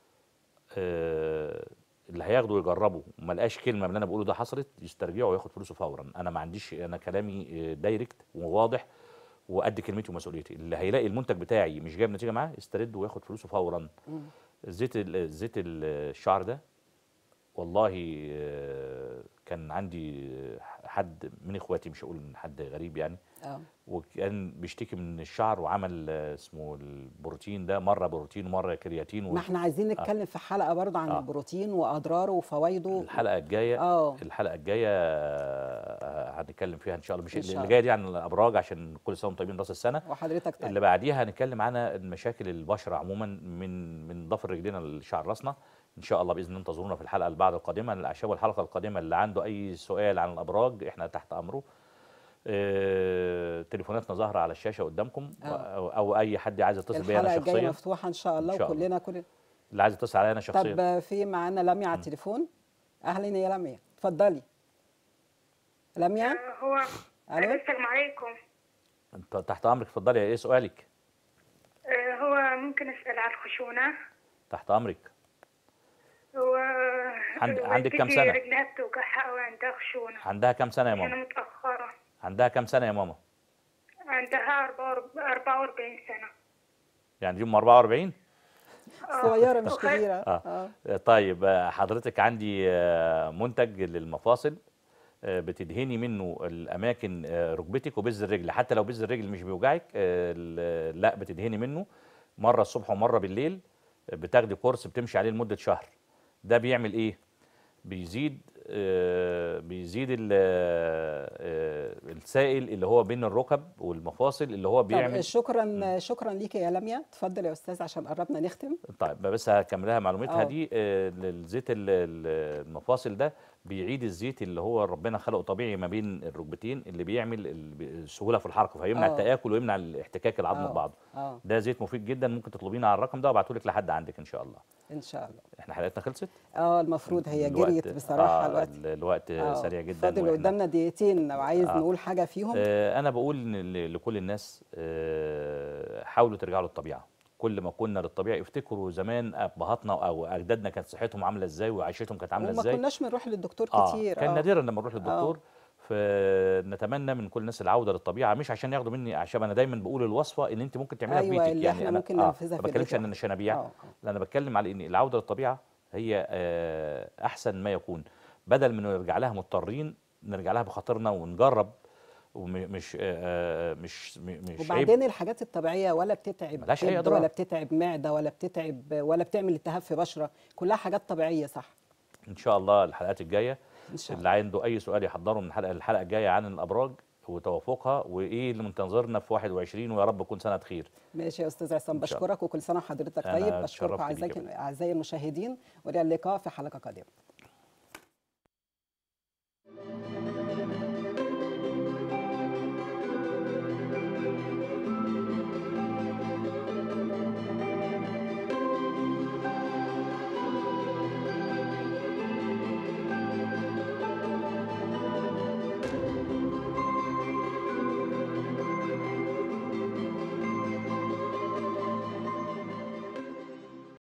آه، اللي هياخده ويجربه وما لقاش كلمه من اللي انا بقوله ده حصلت يسترجعه وياخد فلوسه فورا انا ما عنديش انا كلامي آه، دايركت وواضح وقد كلمتي ومسؤوليتي اللي هيلاقي المنتج بتاعي مش جايب نتيجه معاه يسترد وياخد فلوسه فورا زيت ال- زيت الشعر ده والله آه، كان عندي حد من اخواتي مش هقول من حد غريب يعني اه وكان بيشتكي من الشعر وعمل آه، اسمه البروتين ده مره بروتين ومره كرياتين ما احنا عايزين نتكلم في حلقه برضه عن آه. البروتين واضراره وفوائده الحلقه الجايه اه الحلقه الجايه آه، هنتكلم فيها ان شاء الله مش إن شاء اللي الله. جايه دي عن الابراج عشان كل سنه وانتم طيبين راس السنه وحضرتك اللي طيب بعديها هنتكلم عن المشاكل البشره عموما من من ضفر رجلينا لشعر راسنا ان شاء الله باذن الله انتظرونا في الحلقه اللي بعد القادمه الاعشاب والحلقه القادمه اللي عنده اي سؤال عن الابراج احنا تحت امره آه، تليفوناتنا ظاهره على الشاشه قدامكم آه. او, أو اي حد عايز يتصل بيا انا الحلقه الجايه شخصيا مفتوحه ان شاء الله إن شاء الله. وكلنا كل اللي عايز يتصل عليا انا شخصيا طب في معانا لميا على التليفون اهلا يا لميا اتفضلي لميا هو الو السلام عليكم انت تحت امرك اتفضلي ايه سؤالك آه، هو ممكن اسال على الخشونه تحت امرك هو عند- عندك كام والدتي سنة؟ رجلها بتوجعها وعندها خشونه عندها كام سنه يا انا ماما متاخره عندها كام سنه يا ماما عندها 44 سنه يعني دي ام 44 صغيره مش وخد- كبيره آه. اه طيب آه، حضرتك عندي آه، منتج للمفاصل آه، بتدهني منه الاماكن آه، ركبتك وبز الرجل حتى لو بز الرجل مش بيوجعك آه، ال- لا بتدهني منه مره الصبح ومره بالليل آه، بتاخدي كورس بتمشي عليه لمده شهر ده بيعمل ايه بيزيد آه، بيزيد ال- آه، السائل اللي هو بين الركب والمفاصل اللي هو طب بيعمل شكرا شكرا ليك يا لميا اتفضل يا استاذ عشان قربنا نختم طيب بس هكملها معلومتها آه. دي آه، الزيت ال- ال- المفاصل ده بيعيد الزيت اللي هو ربنا خلقه طبيعي ما بين الركبتين اللي بيعمل ال- السهوله في الحركه فيمنع آه. التاكل ويمنع الاحتكاك العظم آه. ببعضه اه ده زيت مفيد جدا ممكن تطلبينه على الرقم ده وابعته لك لحد عندك ان شاء الله ان شاء الله احنا حلقتنا خلصت اه المفروض هي الوقت- جريت بصراحه آه الوقت ال- الوقت آه، سريع جدا فاضل وإحنا- قدامنا دقيقتين لو عايز آه. نقول حاجه فيهم آه، انا بقول إن ل- لكل الناس آه، حاولوا ترجعوا للطبيعه كل ما كنا للطبيعه افتكروا زمان ابهاتنا او اجدادنا كانت صحتهم عامله ازاي وعيشتهم كانت عامله وما ازاي كناش بنروح للدكتور آه كتير كان آه. نادرا لما نروح للدكتور فنتمنى من كل الناس العوده للطبيعه مش عشان ياخدوا مني عشان انا دايما بقول الوصفه ان انت ممكن تعملها أيوة، في بيتك اللي يعني إحنا انا ممكن آه ننفذها ما في بتكلمش البيت. ان انا شنبيع آه. لا انا بتكلم على ان العوده للطبيعه هي آه، احسن ما يكون بدل من نرجع لها مضطرين نرجع لها بخاطرنا ونجرب ومش مش م- مش عيب وبعدين الحاجات الطبيعيه ولا بتتعب ملهاش أي كبد أضرار. ولا بتتعب معده ولا بتتعب ولا بتعمل التهاب في بشره كلها حاجات طبيعيه صح ان شاء الله الحلقات الجايه ان شاء اللي الله عنده اي سؤال يحضره من الحلقه الحلقه الجايه عن الابراج وتوافقها وايه اللي منتظرنا في 21 ويا رب تكون سنه خير ماشي يا استاذ عصام إن شاء الله. بشكرك وكل سنه وحضرتك أنا طيب بشكركم اتشرفت بيك يا اعزائي اعزائي المشاهدين والى اللقاء في حلقه قادمه